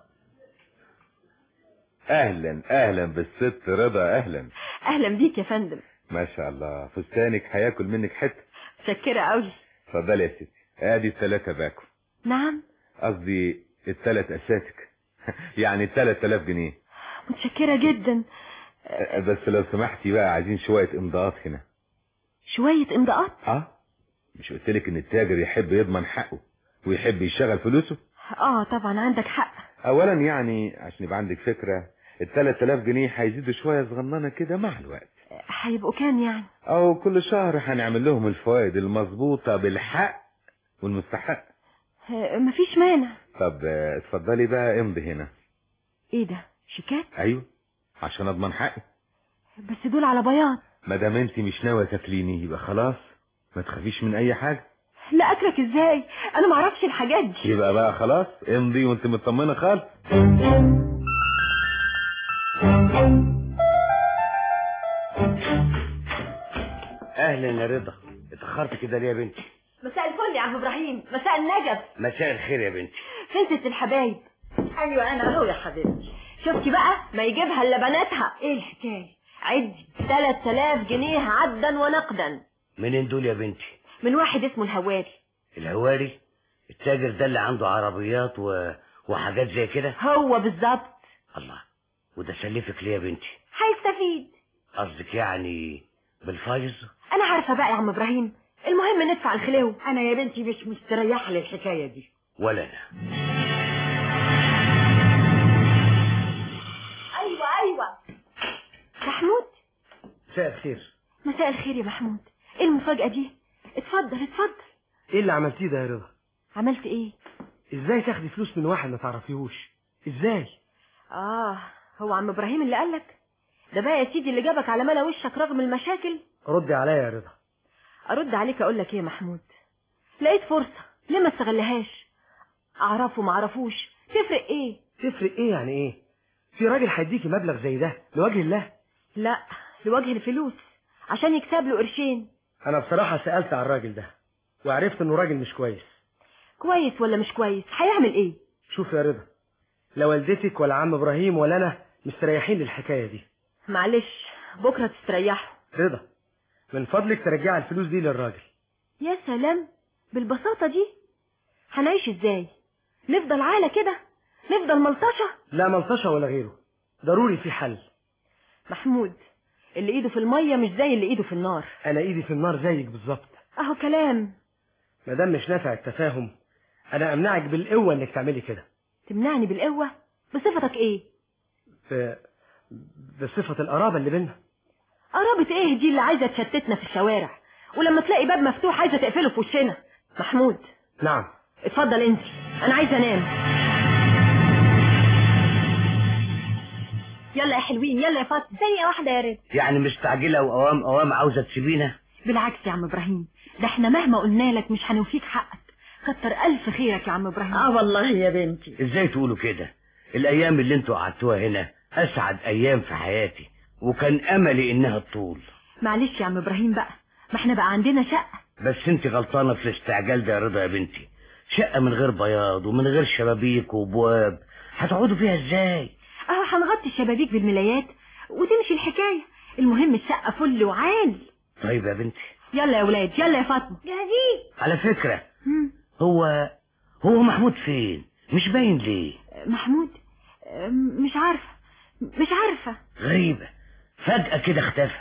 اهلا اهلا بالست رضا اهلا اهلا بيك يا فندم ما شاء الله فستانك هياكل منك حته متشكرة قوي اتفضلي يا ستي ادي الثلاثه باكو نعم قصدي الثلاث اساتك يعني 3000 جنيه متشكرة جدا أه، بس لو سمحتي بقى عايزين شويه امضاءات هنا شوية امضاءات اه مش قلت لك ان التاجر يحب يضمن حقه ويحب يشغل فلوسه اه طبعا عندك حق اولا يعني عشان يبقى عندك فكره ال 3000 جنيه هيزيدوا شويه صغننه كده مع الوقت هيبقوا كام يعني او كل شهر هنعمل لهم الفوائد المظبوطه بالحق والمستحق آه، مفيش مانع طب آه، اتفضلي بقى امضي هنا ايه ده شيكات ايوه عشان اضمن حقي بس دول على بياض ما دام انت مش ناويه تاكليني يبقى خلاص ما تخافيش من اي حاجه لا اكلك ازاي انا معرفش الحاجات دي يبقى بقى خلاص امضي وانت مطمنه خالص اهلا يا رضا اتاخرت كده ليه يا بنتي مساء الفل يا عم ابراهيم مساء النجف مساء الخير يا بنتي فين ست الحبايب ايوه انا اهو يا حبيبتي شفتي بقى ما يجيبها الا بناتها ايه الحكايه عدي 3000 جنيه عدا ونقدا منين دول يا بنتي من واحد اسمه الهواري الهواري التاجر ده اللي عنده عربيات و... وحاجات زي كده هو بالظبط الله وده سلفك ليه يا بنتي هيستفيد قصدك يعني بالفايز انا عارفه بقى يا عم ابراهيم المهم ندفع الخلو انا يا بنتي مش مستريحه للحكايه دي ولا انا ايوه ايوه محمود مساء الخير مساء الخير يا محمود ايه المفاجاه دي اتفضل اتفضل ايه اللي عملتيه ده يا رضا عملت ايه ازاي تاخدي فلوس من واحد ما تعرفيهوش ازاي اه هو عم ابراهيم اللي قالك ده بقى يا سيدي اللي جابك على ملا وشك رغم المشاكل ردي عليا يا رضا ارد عليك اقول لك ايه يا محمود لقيت فرصه ليه ما استغلهاش اعرفه ما اعرفوش تفرق ايه تفرق ايه يعني ايه في راجل هيديكي مبلغ زي ده لوجه الله لا لوجه الفلوس عشان يكسب له قرشين انا بصراحه سالت على الراجل ده وعرفت انه راجل مش كويس كويس ولا مش كويس هيعمل ايه شوف يا رضا لا والدتك ولا عم ابراهيم ولا انا مستريحين للحكايه دي معلش بكره تستريحوا رضا من فضلك ترجعي الفلوس دي للراجل يا سلام بالبساطه دي هنعيش ازاي نفضل عالة كده نفضل ملطشه لا ملطشه ولا غيره ضروري في حل محمود اللي ايده في الميه مش زي اللي ايده في النار انا ايدي في النار زيك بالظبط اهو كلام ما دام مش نافع التفاهم انا امنعك بالقوه انك تعملي كده تمنعني بالقوه بصفتك ايه ب... بصفه القرابه اللي بينا قرابة ايه دي اللي عايزة تشتتنا في الشوارع ولما تلاقي باب مفتوح عايزة تقفله في وشنا محمود نعم اتفضل انزل انا عايزة انام يلا يا حلوين يلا يا فاطمة ثانية واحدة يا ريت يعني مستعجلة وأوام أوام عاوزة تسيبينا بالعكس يا عم ابراهيم ده احنا مهما قلنا لك مش هنوفيك حقك كتر الف خيرك يا عم ابراهيم اه والله يا بنتي ازاي تقولوا كده الأيام اللي انتوا قعدتوها هنا اسعد ايام في حياتي وكان املي انها تطول معلش يا عم ابراهيم بقى ما احنا بقى عندنا شقة بس انت غلطانه في الاستعجال ده يا رضا يا بنتي شقه من غير بياض ومن غير شبابيك وابواب هتقعدوا فيها ازاي اهو هنغطي الشبابيك بالملايات وتمشي الحكاية المهم الشقة فل وعال طيب يا بنتي يلا يا ولاد يلا يا فاطمة جاهزين على فكره هو هو محمود فين مش باين ليه محمود أم، مش عارفة مش عارفة غريبه فجاه كده اختفى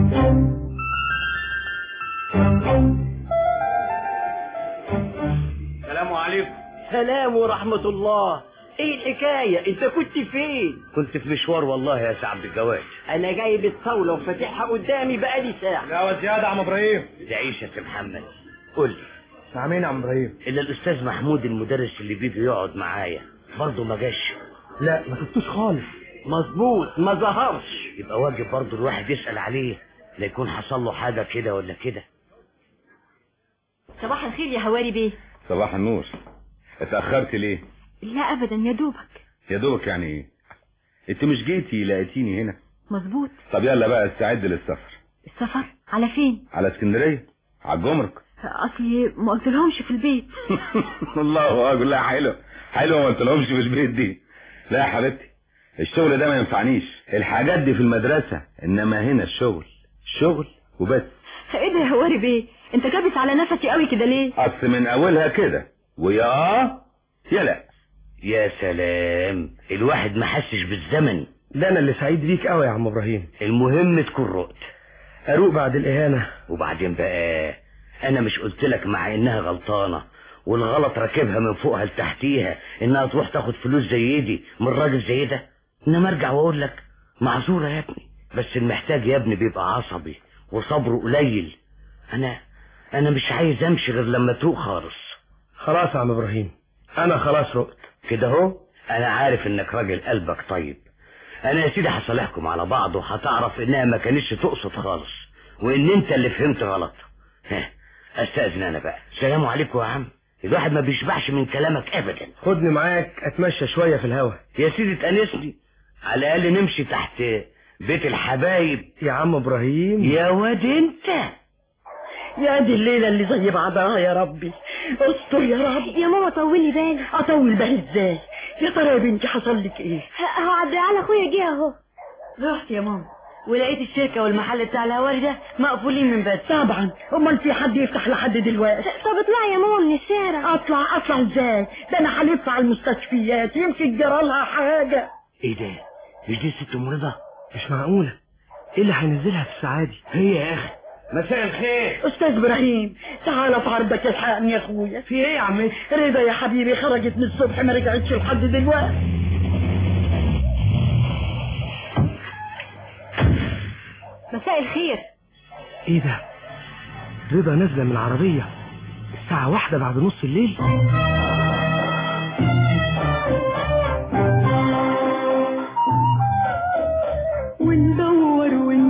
السلام عليكم سلام ورحمة الله ايه الحكاية انت كنت فين كنت في مشوار والله يا سي عبد الجواد انا جايب الطاولة وفاتحها قدامي بقالي ساعة لا زيادة يا عم ابراهيم تعيش يا سي محمد قول لي مع مين يا عم ابراهيم الا الاستاذ محمود المدرس اللي بيجي يقعد معايا برضه ما جاش لا ما شفتوش خالص مظبوط ما ظهرش يبقى واجب برضه الواحد يسأل عليه لا يكون حصل له حاجة كده ولا كده صباح الخير يا هواري بيه صباح النور اتأخرت ليه لا ابدا يا دوبك يا دوبك يعني ايه انت مش جيتي لقيتيني هنا مظبوط طب يلا بقى استعد للسفر السفر على فين على اسكندرية على الجمرك اصلي ما قلتلهمش في البيت الله اكبر لا حلو حلو ما قلتلهمش في البيت دي لا يا حبيبتي الشغل ده ما ينفعنيش الحاجات دي في المدرسة انما هنا الشغل شغل وبس ايه ده يا هواري بيه انت كابس على نفسي قوي كده ليه اصل من اولها كده ويا اه يا لا يا سلام الواحد ما حسش بالزمن ده انا اللي سعيد بيك قوي يا عم ابراهيم المهم تكون رقت اروق بعد الاهانة وبعدين بقى انا مش قلت لك مع انها غلطانة والغلط راكبها من فوقها لتحتيها انها تروح تاخد فلوس زي دي من راجل زي ده انما ارجع واقول لك معذورة يا ابني بس المحتاج يا ابني بيبقى عصبي وصبره قليل انا انا مش عايز امشي غير لما تروق خالص خلاص يا عم ابراهيم انا خلاص رقت كده اهو انا عارف انك راجل قلبك طيب انا يا سيدي هصالحكم على بعض وهتعرف انها ما كانتش تقصد خالص وان انت اللي فهمت غلط ها استاذن انا بقى سلام عليكم يا عم الواحد ما بيشبعش من كلامك ابدا خدني معاك اتمشى شوية في الهوا يا سيدي تأنسني على الاقل نمشي تحت بيت الحبايب يا عم ابراهيم يا واد انت يا دي الليلة اللي زي بعضها يا ربي استر يا رب يا ماما طولي بالي اطول بالي ازاي يا ترى يا بنتي حصل لك ايه اهو عبد العال اخويا جه اهو رحت يا ماما ولقيت الشركة والمحل بتاع الهواري ده مقفولين من بدري طبعا امال في حد يفتح لحد دلوقتي طب اطلعي يا ماما من الشارع اطلع اطلع ازاي ده انا هلف على المستشفيات يمكن جرى لها حاجة ايه ده مش دي ست ام رضا مش معقولة ايه اللي هينزلها في الساعة دي هي يا اخي مساء الخير استاذ ابراهيم تعال في عرضك الحقني يا اخويا في ايه يا عمتي رضا يا حبيبي خرجت من الصبح ما رجعتش لحد دلوقتي مساء الخير ايه ده رضا نازلة من العربية الساعة واحدة بعد نص الليل وندور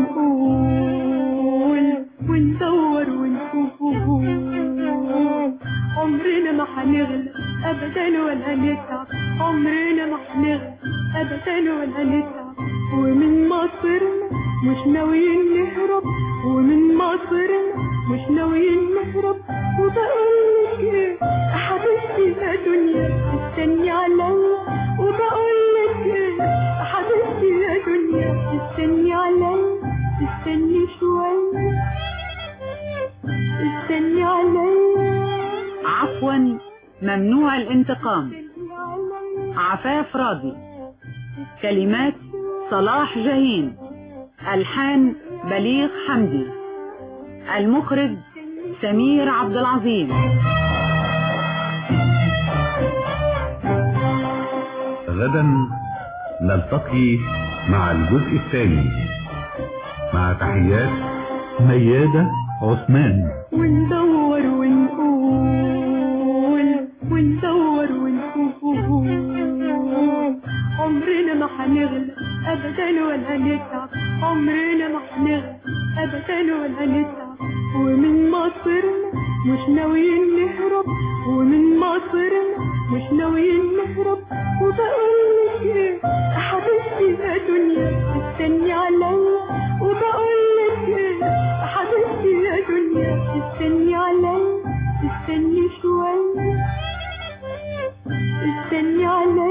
ونقول وندور ونقول عمرنا ما هنغلب ابدا ولا نتعب عمرنا ما هنغلب ابدا ولا نتعب ومن مصرنا مش ناويين نهرب ومن مصرنا مش ناويين نهرب وبقول لك ايه حبيبتي يا دنيا استني عليا وبقول لك ايه حبيبتي يا دنيا استني عليا استني شوية استني عليا عفوا ممنوع الانتقام عفاف راضي كلمات صلاح جاهين ألحان بليغ حمدي المخرج سمير عبد العظيم غدا نلتقي مع الجزء الثاني مع تحيات ميادة عثمان وندور ونقول وندور ونقول عمرنا ما هنغلب ابدا ولا نتعب عمرنا ما هنغلب ابدا ولا نتعب ومن مصرنا مش ناويين نهرب ومن مصرنا مش ناويين نهرب وبقولك ايه يا حبيبتي يا دنيا استني عليا وبقولك ايه يا حبيبتي يا دنيا استني عليا استني شوية استني عليا